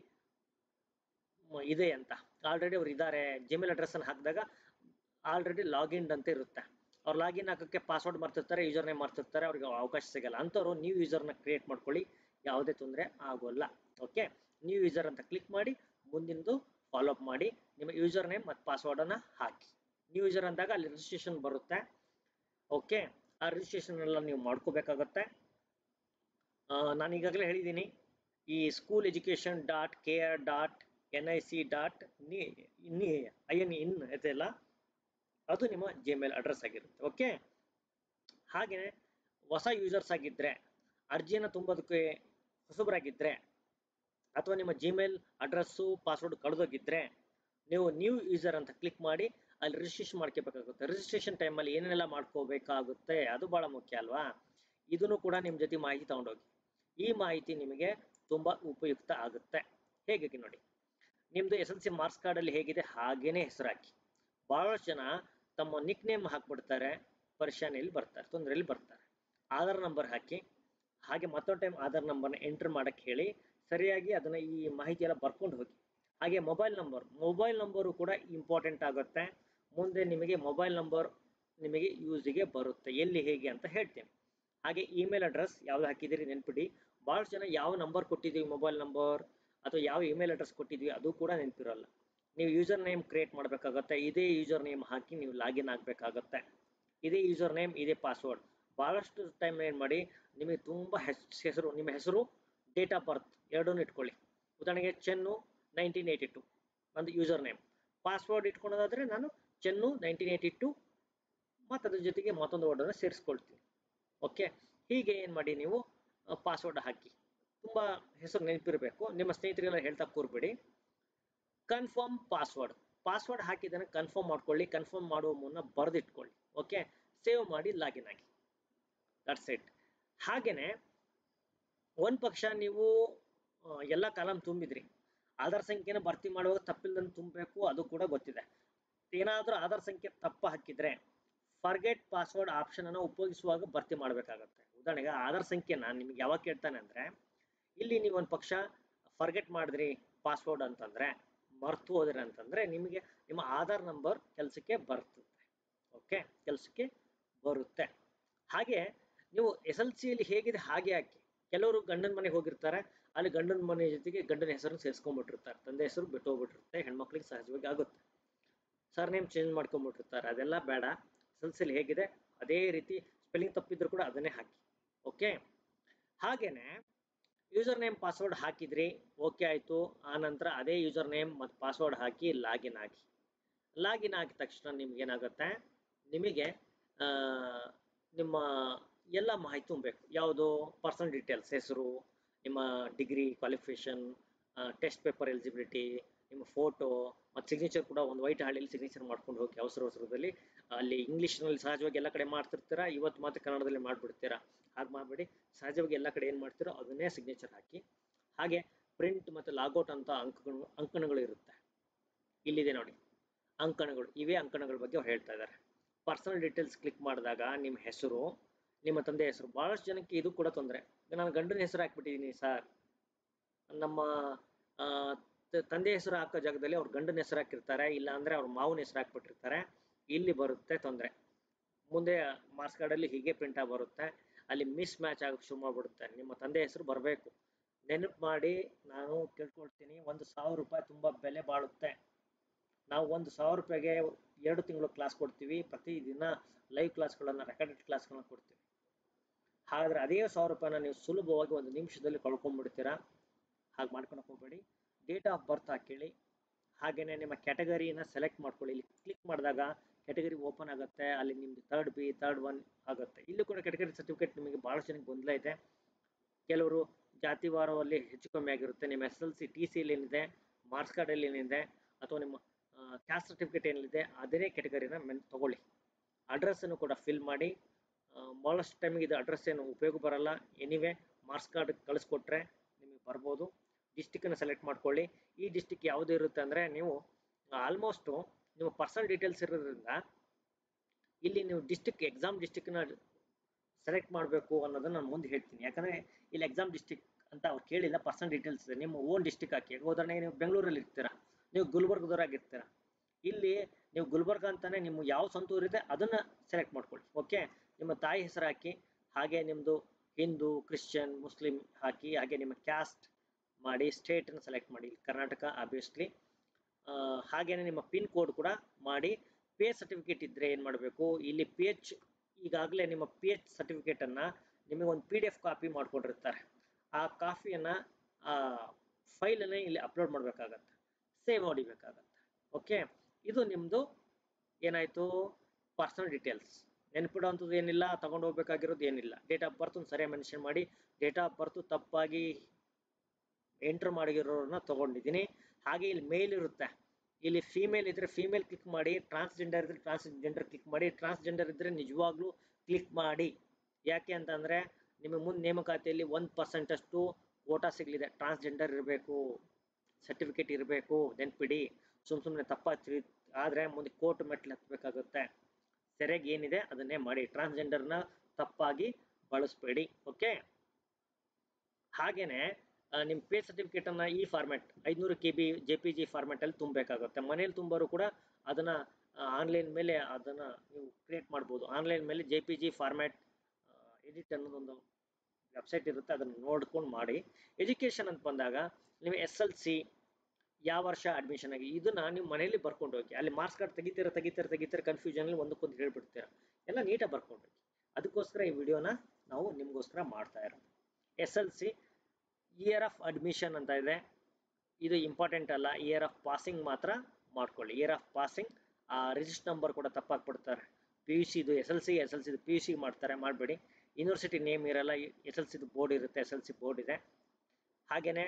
S1: ಇದೆ ಅಂತ ಆಲ್ರೆಡಿ ಅವ್ರು ಇದ್ದಾರೆ ಜಿಮೇಲ್ ಅಡ್ರೆಸ್ಸನ್ನು ಹಾಕಿದಾಗ ಆಲ್ರೆಡಿ ಲಾಗಿನ್ ಅಂತ ಇರುತ್ತೆ ಅವ್ರು ಲಾಗಿನ್ ಹಾಕೋಕ್ಕೆ ಪಾಸ್ವರ್ಡ್ ಮಾಡ್ತಿರ್ತಾರೆ ಯೂಸರ್ ನೇಮ್ ಮಾಡ್ತಿರ್ತಾರೆ ಅವ್ರಿಗೆ ಅವಕಾಶ ಸಿಗಲ್ಲ ಅಂಥವ್ರು ನ್ಯೂ ಯೂಸರ್ನ ಕ್ರಿಯೇಟ್ ಮಾಡ್ಕೊಳ್ಳಿ ಯಾವುದೇ ತೊಂದರೆ ಆಗೋಲ್ಲ ಓಕೆ ನ್ಯೂ ಯೂಸರ್ ಅಂತ ಕ್ಲಿಕ್ ಮಾಡಿ ಮುಂದಿಂದು ಫಾಲೋ ಅಪ್ ಮಾಡಿ ನಿಮ್ಮ ಯೂಸರ್ ನೇಮ್ ಮತ್ತು ಪಾಸ್ವರ್ಡನ್ನು ಹಾಕಿ ನ್ಯೂ ಯೂಸರ್ ಅಂದಾಗ ಅಲ್ಲಿ ರಿಜಿಸ್ಟ್ರೇಷನ್ ಬರುತ್ತೆ ಓಕೆ ಆ ರಿಜಿಸ್ಟ್ರೇಷನ್ ಎಲ್ಲ ನೀವು ಮಾಡ್ಕೋಬೇಕಾಗತ್ತೆ ನಾನು ಈಗಾಗಲೇ ಹೇಳಿದ್ದೀನಿ ಈ school education dot K R dot N I C dot ನಿ ಇನ್ನಿ ಐ ಎನ್ ಇನ್ ಇದೆಲ್ಲ ಅದು ನಿಮ್ಮ ಜಿಮೇಲ್ ಅಡ್ರೆಸ್ ಆಗಿರುತ್ತೆ ಓಕೆ ಹಾಗೆಯೇ ಹೊಸ ಯೂಸರ್ಸ್ ಆಗಿದ್ದರೆ ಅರ್ಜಿಯನ್ನು ತುಂಬೋದಕ್ಕೆ ಹೊಸಬರಾಗಿದ್ದರೆ ಅಥವಾ ನಿಮ್ಮ ಜಿಮೇಲ್ ಅಡ್ರೆಸ್ಸು ಪಾಸ್ವರ್ಡ್ ಕಳೆದೋಗಿದ್ದರೆ ನೀವು ನ್ಯೂ ಯೂಸರ್ ಅಂತ ಕ್ಲಿಕ್ ಮಾಡಿ ಅಲ್ಲಿ ರಿಜಿಸ್ಟ್ರೇಷನ್ ಮಾಡ್ಕೋಬೇಕಾಗುತ್ತೆ ರಿಜಿಸ್ಟ್ರೇಷನ್ ಟೈಮಲ್ಲಿ ಏನೇನೆಲ್ಲ ಮಾಡ್ಕೋಬೇಕಾಗುತ್ತೆ ಅದು ಭಾಳ ಮುಖ್ಯ ಅಲ್ವಾ ಇದನ್ನು ಕೂಡ ನಿಮ್ಮ ಜೊತೆ ಮಾಹಿತಿ ತಗೊಂಡೋಗಿ ಈ ಮಾಹಿತಿ ನಿಮಗೆ ತುಂಬ ಉಪಯುಕ್ತ ಆಗುತ್ತೆ ಹೇಗೆ ನೋಡಿ ನಿಮ್ಮದು ಎಸ್ ಎಲ್ ಸಿ ಮಾರ್ಕ್ಸ್ ಕಾರ್ಡಲ್ಲಿ ಹೇಗಿದೆ ಹಾಗೇನೆ ಹೆಸರು ಹಾಕಿ ಭಾಳಷ್ಟು ಜನ ತಮ್ಮ ನಿಕ್ ನೇಮ್ ಹಾಕ್ಬಿಡ್ತಾರೆ ಪರೀಕ್ಷಾನೆಯಲ್ಲಿ ಬರ್ತಾರೆ ತೊಂದರೆಯಲ್ಲಿ ಬರ್ತಾರೆ ಆಧಾರ್ ನಂಬರ್ ಹಾಕಿ ಹಾಗೆ ಮತ್ತೊಂದು ಟೈಮ್ ಆಧಾರ್ ನಂಬರ್ನ ಎಂಟರ್ ಮಾಡಕ್ಕೆ ಹೇಳಿ ಸರಿಯಾಗಿ ಅದನ್ನು ಈ ಮಾಹಿತಿ ಎಲ್ಲ ಬರ್ಕೊಂಡು ಹೋಗಿ ಹಾಗೆ ಮೊಬೈಲ್ ನಂಬರ್ ಮೊಬೈಲ್ ನಂಬರು ಕೂಡ ಇಂಪಾರ್ಟೆಂಟ್ ಆಗುತ್ತೆ ಮುಂದೆ ನಿಮಗೆ ಮೊಬೈಲ್ ನಂಬರ್ ನಿಮಗೆ ಯೂಸಿಗೆ ಬರುತ್ತೆ ಎಲ್ಲಿ ಹೇಗೆ ಅಂತ ಹೇಳ್ತೀನಿ ಹಾಗೆ ಇಮೇಲ್ ಅಡ್ರೆಸ್ ಯಾವ್ದು ಹಾಕಿದ್ದೀರಿ ನೆನ್ಪಿಡಿ ಭಾಳಷ್ಟು ಜನ ಯಾವ ನಂಬರ್ ಕೊಟ್ಟಿದ್ದೀವಿ ಮೊಬೈಲ್ ನಂಬರ್ ಅಥವಾ ಯಾವ ಇಮೇಲ್ ಅಡ್ರೆಸ್ ಕೊಟ್ಟಿದ್ವಿ ಅದು ಕೂಡ ನೆನಪಿರಲ್ಲ ನೀವು ಯೂಸರ್ ನೇಮ್ ಕ್ರಿಯೇಟ್ ಮಾಡಬೇಕಾಗತ್ತೆ ಇದೇ ಯೂಸರ್ ನೇಮ್ ಹಾಕಿ ನೀವು ಲಾಗಿನ್ ಆಗಬೇಕಾಗತ್ತೆ ಇದೇ ಯೂಸರ್ ನೇಮ್ ಇದೇ ಪಾಸ್ವರ್ಡ್ ಭಾಳಷ್ಟು ಟೈಮ್ ಏನು ಮಾಡಿ ನಿಮಗೆ ತುಂಬ ಹೆಸ್ ಹೆಸರು ನಿಮ್ಮ ಹೆಸರು ಡೇಟ್ ಆಫ್ ಬರ್ತ್ ಎರಡನ್ನೂ ಇಟ್ಕೊಳ್ಳಿ ಉದಾಹರಣೆಗೆ ಚೆನ್ನು ನೈನ್ಟೀನ್ ಏಯ್ಟಿ ಟು ನಂದು ಯೂಸರ್ ನೇಮ್ ಪಾಸ್ವರ್ಡ್ ಇಟ್ಕೊಳೋದಾದರೆ ನಾನು ಚೆನ್ನು ನೈನ್ಟೀನ್ ಏಯ್ಟಿ ಟು ಮತ್ತು ಅದ್ರ ಜೊತೆಗೆ ಮತ್ತೊಂದು ವರ್ಡನ್ನು ಸೇರಿಸ್ಕೊಳ್ತೀನಿ ಓಕೆ ಹೀಗೆ ಏನು ಮಾಡಿ ನೀವು ಪಾಸ್ವರ್ಡ್ ಹಾಕಿ ತುಂಬ ಹೆಸರು ನೆನಪಿರಬೇಕು ನಿಮ್ಮ ಸ್ನೇಹಿತರಿಗೆಲ್ಲ ಹೇಳ್ತಾ ಕೂರ್ಬೇಡಿ ಕನ್ಫರ್ಮ್ ಪಾಸ್ವರ್ಡ್ ಪಾಸ್ವರ್ಡ್ ಹಾಕಿದ್ದನ್ನು ಕನ್ಫರ್ಮ್ ಮಾಡ್ಕೊಳ್ಳಿ ಕನ್ಫರ್ಮ್ ಮಾಡುವ ಮುನ್ನ ಬರೆದಿಟ್ಕೊಳ್ಳಿ ಓಕೆ ಸೇವ್ ಮಾಡಿ ಲಾಗಿನ್ ಆಗಿ ದಟ್ಸ್ ಇಟ್ ಹಾಗೆಯೇ ಒಂದು ಪಕ್ಷ ನೀವು ಆ, ಎಲ್ಲ ಕಾಲಮ್ ತುಂಬಿದ್ರಿ ಆಧಾರ್ ಸಂಖ್ಯೆನ ಭರ್ತಿ ಮಾಡುವಾಗ ತಪ್ಪಿಲ್ದಂಗೆ ತುಂಬಬೇಕು ಅದು ಕೂಡ ಗೊತ್ತಿದೆ ಏನಾದರೂ ಆಧಾರ್ ಸಂಖ್ಯೆ ತಪ್ಪು ಹಾಕಿದ್ರೆ ಫರ್ಗೆಟ್ ಪಾಸ್ವರ್ಡ್ ಆಪ್ಷನ್ ಅನ್ನು ಉಪಯೋಗಿಸುವಾಗ ಭರ್ತಿ ಮಾಡಬೇಕಾಗತ್ತೆ ಉದಾಹರಣೆಗೆ ಆಧಾರ್ ಸಂಖ್ಯೆನ ನಿಮ್ಗೆ ಯಾವಾಗ ಕೇಳ್ತಾನೆ ಅಂದ್ರೆ ಇಲ್ಲಿ ನೀವು ಒಂದು ಪಕ್ಷ ಫರ್ಗೆಟ್ ಮಾಡಿದ್ರಿ ಪಾಸ್ವರ್ಡ್ ಅಂತಂದ್ರೆ ಮರ್ತು ಹೋದ್ರಿ ಅಂತಂದ್ರೆ ನಿಮಗೆ ನಿಮ್ಮ ಆಧಾರ್ ನಂಬರ್ ಕೆಲಸಕ್ಕೆ ಬರ್ತದೆ ಓಕೆ ಕೆಲಸಕ್ಕೆ ಬರುತ್ತೆ ಹಾಗೆ ನೀವು ಎಸ್ ಎಲ್ ಸಿಯಲ್ಲಿ ಹೇಗಿದೆ ಹಾಗೆ ಹಾಕಿ ಕೆಲವರು ಗಂಡನ ಮನೆಗೆ ಹೋಗಿರ್ತಾರೆ ಅಲ್ಲಿ ಗಂಡನ ಮನೆ ಜೊತೆಗೆ ಗಂಡನ ಹೆಸರನ್ನು ಸೇರಿಸ್ಕೊಂಡ್ಬಿಟ್ಟಿರ್ತಾರೆ ತಂದೆ ಹೆಸರು ಬಿಟ್ಟು ಹೋಗ್ಬಿಟ್ಟಿರುತ್ತೆ ಹೆಣ್ಮಕ್ಳಿಗೆ ಸಹಜವಾಗಿ ಆಗುತ್ತೆ ಸರ್ ನೇಮ್ ಚೇಂಜ್ ಮಾಡ್ಕೊಂಡ್ಬಿಟ್ಟಿರ್ತಾರೆ ಅದೆಲ್ಲ ಬೇಡ ಎಸ್ ಎಲ್ ಸಿಲಿ ಹೇಗಿದೆ ಅದೇ ರೀತಿ ಸ್ಪೆಲ್ಲಿಂಗ್ ತಪ್ಪಿದ್ರು ಕೂಡ ಅದನ್ನೇ ಹಾಕಿ ಓಕೆ ಹಾಗೇನೆ ಯೂಸರ್ ನೇಮ್ ಪಾಸ್ವರ್ಡ್ ಹಾಕಿದ್ರಿ ಓಕೆ ಆಯಿತು ಆ ನಂತರ ಅದೇ ಯೂಸರ್ ನೇಮ್ ಮತ್ತು ಪಾಸ್ವರ್ಡ್ ಹಾಕಿ ಲಾಗಿನ್ ಆಗಿ ಲಾಗಿನ್ ಆಗಿದ ತಕ್ಷಣ ನಿಮ್ಗೆ ಏನಾಗುತ್ತೆ ನಿಮಗೆ ಆ, ನಿಮ್ಮ ಎಲ್ಲ ಮಾಹಿತಿ ತುಂಬಬೇಕು ಯಾವುದು ಪರ್ಸನಲ್ ಡೀಟೇಲ್ಸ್ ಹೆಸರು ನಿಮ್ಮ degree qualification test paper eligibility ನಿಮ್ಮ ಫೋಟೋ ಮತ್ತು ಸಿಗ್ನೇಚರ್ ಕೂಡ ಒಂದು ವೈಟ್ ಹಾಳೆಯಲ್ಲಿ ಸಿಗ್ನೇಚರ್ ಮಾಡ್ಕೊಂಡು ಹೋಗಿ ಅವಸರ ಅವಸರದಲ್ಲಿ ಅಲ್ಲಿ ಇಂಗ್ಲೀಷ್ನಲ್ಲಿ ಸಹಜವಾಗಿ ಎಲ್ಲ ಕಡೆ ಮಾಡ್ತಿರ್ತೀರಾ ಇವತ್ತು ಮಾತ್ರ ಕನ್ನಡದಲ್ಲಿ ಮಾಡಿಬಿಡ್ತೀರಾ ಹಾಗೆ ಮಾಡಬೇಡಿ ಸಹಜವಾಗಿ ಎಲ್ಲ ಕಡೆ ಏನು ಮಾಡ್ತೀರೋ ಅದನ್ನೇ ಸಿಗ್ನೇಚರ್ ಹಾಕಿ ಹಾಗೆ ಪ್ರಿಂಟ್ ಮತ್ತು ಲಾಗೌಟ್ ಅಂತ ಅಂಕಗಳು ಅಂಕಣಗಳು ಇರುತ್ತೆ ಇಲ್ಲಿದೆ ನೋಡಿ ಅಂಕಣಗಳು ಇವೇ ಅಂಕಣಗಳ ಬಗ್ಗೆ ಅವ್ರು ಹೇಳ್ತಾ ಇದ್ದಾರೆ ಪರ್ಸನಲ್ ಡೀಟೇಲ್ಸ್ ಕ್ಲಿಕ್ ಮಾಡಿದಾಗ ನಿಮ್ಮ ಹೆಸರು ನಿಮ್ಮ ತಂದೆ ಹೆಸರು ಭಾಳಷ್ಟು ಜನಕ್ಕೆ ಇದು ಕೂಡ ತೊಂದರೆ ನಾನು ಗಂಡನ ಹೆಸರು ಹಾಕ್ಬಿಟ್ಟಿದ್ದೀನಿ ಸರ್ ನಮ್ಮ ಆ, ತ- ತಂದೆ ಹೆಸರು ಹಾಕೋ ಜಾಗದಲ್ಲಿ ಅವ್ರ ಗಂಡನ ಹೆಸರು ಹಾಕಿರ್ತಾರೆ ಇಲ್ಲ ಅಂದರೆ ಅವ್ರ ಮಾವನ ಹೆಸರು ಹಾಕ್ಬಿಟ್ಟಿರ್ತಾರೆ ಇಲ್ಲಿ ಬರುತ್ತೆ ತೊಂದರೆ ಮುಂದೆ ಮಾರ್ಕ್ಸ್ ಕಾರ್ಡಲ್ಲಿ ಹೀಗೆ ಪ್ರಿಂಟ್ ಆಗಿ ಬರುತ್ತೆ ಅಲ್ಲಿ ಮಿಸ್ ಮ್ಯಾಚ್ ಆಗೋಕ್ಕೆ ಶುರು ಮಾಡಿಬಿಡುತ್ತೆ ನಿಮ್ಮ ತಂದೆ ಹೆಸರು ಬರಬೇಕು ನೆನಪು ಮಾಡಿ ನಾನು ಕೇಳ್ಕೊಳ್ತೀನಿ ಒಂದು ಸಾವಿರ ರೂಪಾಯಿ ತುಂಬ ಬೆಲೆ ಬಾಳುತ್ತೆ ನಾವು ಒಂದು ಸಾವಿರ ರೂಪಾಯಿಗೆ ಎರಡು ತಿಂಗಳು ಕ್ಲಾಸ್ ಕೊಡ್ತೀವಿ ಪ್ರತಿದಿನ ಲೈವ್ ಕ್ಲಾಸ್ಗಳನ್ನು ರೆಕಾರ್ಡೆಡ್ ಕ್ಲಾಸ್ಗಳನ್ನ ಕೊಡ್ತೀವಿ ಹಾಗಾದ್ರೆ ಅದೇ ಸಾವಿರ ರೂಪಾಯಿನ ನೀವು ಸುಲಭವಾಗಿ ಒಂದು ನಿಮಿಷದಲ್ಲಿ ಕಳ್ಕೊಂಡ್ಬಿಡ್ತೀರಾ ಹಾಗೆ ಮಾಡ್ಕೊಳಕ್ಕೆ ಹೋಗಬೇಡಿ ಡೇಟ್ ಆಫ್ ಬರ್ತ್ ಹಾಕೇಳಿ ಹಾಗೆಯೇ ನಿಮ್ಮ ಕ್ಯಾಟಗರಿನ ಸೆಲೆಕ್ಟ್ ಮಾಡ್ಕೊಳ್ಳಿ ಇಲ್ಲಿ ಕ್ಲಿಕ್ ಮಾಡಿದಾಗ ಕ್ಯಾಟಗರಿ ಓಪನ್ ಆಗುತ್ತೆ ಅಲ್ಲಿ ನಿಮ್ದು ತರ್ಡ್ ಬಿ ತರ್ಡ್ ಒನ್ ಆಗುತ್ತೆ ಇಲ್ಲಿ ಕೂಡ ಕ್ಯಾಟಗರಿ ಸರ್ಟಿಫಿಕೇಟ್ ನಿಮಗೆ ಭಾಳಷ್ಟು ಜನಕ್ಕೆ ಗೊಂದಲ ಇದೆ ಕೆಲವರು ಜಾತಿವಾರದಲ್ಲಿ ಹೆಚ್ಚು ಕಮ್ಮಿ ಆಗಿರುತ್ತೆ ನಿಮ್ಮ ಎಸ್ ಎಲ್ ಸಿ ಟಿ ಸಿಯಲ್ಲಿ ಏನಿದೆ ಮಾರ್ಕ್ಸ್ ಕಾರ್ಡಲ್ಲಿ ಏನಿದೆ ಅಥವಾ ನಿಮ್ಮ ಕ್ಯಾಸ್ಟ್ ಸರ್ಟಿಫಿಕೇಟ್ ಏನಿದೆ ಅದೇ ಕ್ಯಾಟಗರಿನ ಮೆನ್ ತಗೊಳ್ಳಿ ಅಡ್ರೆಸ್ಸನ್ನು ಕೂಡ ಫಿಲ್ ಮಾಡಿ ಆ, ಭಾಳಷ್ಟು ಟೈಮಿಗೆ ಇದು ಅಡ್ರೆಸ್ ಏನು ಉಪಯೋಗ ಬರಲ್ಲ ಎನಿವೆ ಮಾರ್ಕ್ಸ್ ಕಾರ್ಡ್ ಕಳಿಸ್ಕೊಟ್ರೆ ನಿಮಗೆ ಬರ್ಬೋದು ಡಿಸ್ಟಿಕ್ಕನ್ನು ಸೆಲೆಕ್ಟ್ ಮಾಡ್ಕೊಳ್ಳಿ ಈ ಡಿಸ್ಟಿಕ್ ಯಾವುದು ಇರುತ್ತೆ ಅಂದರೆ ನೀವು ಆಲ್ಮೋಸ್ಟು ನಿಮ್ಮ ಪರ್ಸನಲ್ ಡೀಟೇಲ್ಸ್ ಇರೋದ್ರಿಂದ ಇಲ್ಲಿ ನೀವು ಡಿಸ್ಟಿಕ್ ಎಕ್ಸಾಮ್ ಡಿಸ್ಟಿಕ್ನ ಸೆಲೆಕ್ಟ್ ಮಾಡಬೇಕು ಅನ್ನೋದನ್ನ ನಾನು ಮುಂದೆ ಹೇಳ್ತೀನಿ ಯಾಕಂದರೆ ಇಲ್ಲಿ ಎಕ್ಸಾಮ್ ಡಿಸ್ಟಿಕ್ ಅಂತ ಅವ್ರು ಕೇಳಿಲ್ಲ ಪರ್ಸನಲ್ ಡೀಟೇಲ್ಸ್ ನಿಮ್ಮ ಓನ್ ಡಿಸ್ಟಿಕ್ ಹಾಕಿ ಈಗ ಉದಾಹರಣೆಗೆ ನೀವು ಬೆಂಗಳೂರಲ್ಲಿ ಇರ್ತೀರಾ ನೀವು ಗುಲ್ಬರ್ಗದವರಾಗಿರ್ತೀರಾ ಇಲ್ಲಿ ನೀವು ಗುಲ್ಬರ್ಗ ಅಂತಾನೆ ನಿಮ್ಮ ಯಾವ ಸ್ವಂತ ಊರಿದೆ ಅದನ್ನ ಸೆಲೆಕ್ಟ್ ಮಾಡ್ಕೊಳ್ಳಿ ಓಕೆ ನಿಮ್ಮ ತಾಯಿ ಹೆಸರು ಹಾಕಿ ಹಾಗೆ ನಿಮ್ಮದು ಹಿಂದೂ ಕ್ರಿಶ್ಚಿಯನ್ ಮುಸ್ಲಿಂ ಹಾಕಿ ಹಾಗೆ ನಿಮ್ಮ ಕ್ಯಾಸ್ಟ್ ಮಾಡಿ ಸ್ಟೇಟನ್ನು ಸೆಲೆಕ್ಟ್ ಮಾಡಿ ಕರ್ನಾಟಕ ಆಬ್ವಿಯಸ್ಲಿ ಹಾಗೇನೆ ನಿಮ್ಮ ಪಿನ್ ಕೋಡ್ ಕೂಡ ಮಾಡಿ ಪಿ ಎಚ್ ಸರ್ಟಿಫಿಕೇಟ್ ಇದ್ದರೆ ಏನು ಮಾಡಬೇಕು ಇಲ್ಲಿ ಪಿ ಎಚ್ ಈಗಾಗಲೇ ನಿಮ್ಮ ಪಿ ಎಚ್ ಸರ್ಟಿಫಿಕೇಟನ್ನು ನಿಮಗೆ ಒಂದು ಪಿ ಡಿ ಎಫ್ ಕಾಪಿ ಮಾಡ್ಕೊಂಡಿರ್ತಾರೆ ಆ ಕಾಫಿಯನ್ನು ಆ ಫೈಲನ್ನು ಇಲ್ಲಿ ಅಪ್ಲೋಡ್ ಮಾಡಬೇಕಾಗತ್ತೆ ಸೇವ್ ಹೊಡಿಬೇಕಾಗತ್ತೆ ಓಕೆ ಇದು ನಿಮ್ಮದು ಏನಾಯಿತು ಪರ್ಸನಲ್ ಡೀಟೇಲ್ಸ್ ನೆನಪಿಡೋವಂಥದ್ದು ಏನಿಲ್ಲ ತಗೊಂಡು ಹೋಗ್ಬೇಕಾಗಿರೋದು ಏನಿಲ್ಲ ಡೇಟ್ ಆಫ್ ಬರ್ತ್ ಒಂದು ಸರಿಯಾಗಿ ಮೆನ್ಷನ್ ಮಾಡಿ ಡೇಟ್ ಆಫ್ ಬರ್ತ್ ತಪ್ಪಾಗಿ ಎಂಟ್ರ್ ಮಾಡಿರೋರನ್ನ ತೊಗೊಂಡಿದ್ದೀನಿ ಹಾಗೆ ಇಲ್ಲಿ ಮೇಲ್ ಇರುತ್ತೆ ಇಲ್ಲಿ ಫೀಮೇಲ್ ಇದ್ರೆ ಫೀಮೇಲ್ ಕ್ಲಿಕ್ ಮಾಡಿ ಟ್ರಾನ್ಸ್ಜೆಂಡರ್ ಇದ್ರೆ ಟ್ರಾನ್ಸ್ಜೆಂಡರ್ ಕ್ಲಿಕ್ ಮಾಡಿ ಟ್ರಾನ್ಸ್ಜೆಂಡರ್ ಇದ್ರೆ ನಿಜವಾಗ್ಲೂ ಕ್ಲಿಕ್ ಮಾಡಿ ಯಾಕೆ ಅಂತಂದರೆ ನಿಮಗೆ ಮುಂದೆ ನೇಮಕಾತಿಯಲ್ಲಿ ಒಂದು ಪರ್ಸೆಂಟಷ್ಟು ಓಟ ಸಿಗಲಿದೆ ಟ್ರಾನ್ಸ್ಜೆಂಡರ್ ಇರಬೇಕು ಸರ್ಟಿಫಿಕೇಟ್ ಇರಬೇಕು ನೆನ್ಪಿಡಿ ಸುಮ್ ಸುಮ್ಮನೆ ತಪ್ಪಾಗ್ತೀವಿ ಆದರೆ ಮುಂದೆ ಕೋರ್ಟ್ ಮೆಟ್ಲು ಹತ್ತಬೇಕಾಗುತ್ತೆ ಸರಿಯಾಗಿ ಏನಿದೆ ಅದನ್ನೇ ಮಾಡಿ ಟ್ರಾನ್ಸ್ಜೆಂಡರ್ನ ತಪ್ಪಾಗಿ ಬಳಸಬೇಡಿ ಓಕೆ ಹಾಗೇನೆ ನಿಮ್ಮ ಪೇ ಸರ್ಟಿಫಿಕೇಟನ್ನು ಈ ಫಾರ್ಮ್ಯಾಟ್ ಐದುನೂರು K B J P G ಫಾರ್ಮ್ಯಾಟಲ್ಲಿ ತುಂಬಬೇಕಾಗುತ್ತೆ ಮನೇಲಿ ತುಂಬೋರು ಕೂಡ ಅದನ್ನು ಆನ್ಲೈನ್ ಮೇಲೆ ಅದನ್ನು ನೀವು ಕ್ರಿಯೇಟ್ ಮಾಡ್ಬೋದು ಆನ್ಲೈನ್ ಮೇಲೆ J P G format edit ಅನ್ನೋದೊಂದು ವೆಬ್ಸೈಟ್ ಇರುತ್ತೆ ಅದನ್ನು ನೋಡ್ಕೊಂಡು ಮಾಡಿ ಎಜುಕೇಷನ್ ಅಂತ ಬಂದಾಗ ನೀವು ಎಸ್ ಎಲ್ ಸಿ ಯಾವ ವರ್ಷ ಅಡ್ಮಿಷನ್ ಆಗಿ ಇದನ್ನ ನೀವು ಮನೆಯಲ್ಲಿ ಬರ್ಕೊಂಡು ಹೋಗಿ ಅಲ್ಲಿ ಮಾರ್ಕ್ಸ್ ಕಾರ್ಡ್ ತೆಗಿತೀರ ತೆಗಿತೀರ ತೆಗಿತೀರ ಕನ್ಫ್ಯೂಷನಲ್ಲಿ ಒಂದಕ್ಕೊಂದು ಹೇಳ್ಬಿಡ್ತೀರ ಎಲ್ಲ ನೀಟಾಗಿ ಬರ್ಕೊಂಡು ಹೋಗಿ ಅದಕ್ಕೋಸ್ಕರ ಈ ವಿಡಿಯೋನ ನಾವು ನಿಮಗೋಸ್ಕರ ಮಾಡ್ತಾ ಇರೋದು S L C year of admission ಅಂತ ಇದೆ ಇದು ಇಂಪಾರ್ಟೆಂಟ್ ಅಲ್ಲ ಇಯರ್ ಆಫ್ ಪಾಸಿಂಗ್ ಮಾತ್ರ ಮಾಡ್ಕೊಳ್ಳಿ ಇಯರ್ ಆಫ್ ಪಾಸಿಂಗ್ ಆ ರಿಜಿಸ್ಟರ್ ನಂಬರ್ ಕೂಡ ತಪ್ಪಾಗ್ಬಿಡ್ತಾರೆ ಪಿ ಯು ಸಿದು S L C S L ಸಿದು ಪಿ ಯು ಸಿ ಮಾಡ್ತಾರೆ ಮಾಡಬೇಡಿ ಯೂನಿವರ್ಸಿಟಿ ನೇಮ್ ಇರಲ್ಲ ಎಸ್ ಎಲ್ ಸಿದು ಬೋರ್ಡ್ ಇರುತ್ತೆ ಎಸ್ ಎಲ್ ಸಿ ಬೋರ್ಡ್ ಇದೆ ಹಾಗೆಯೇ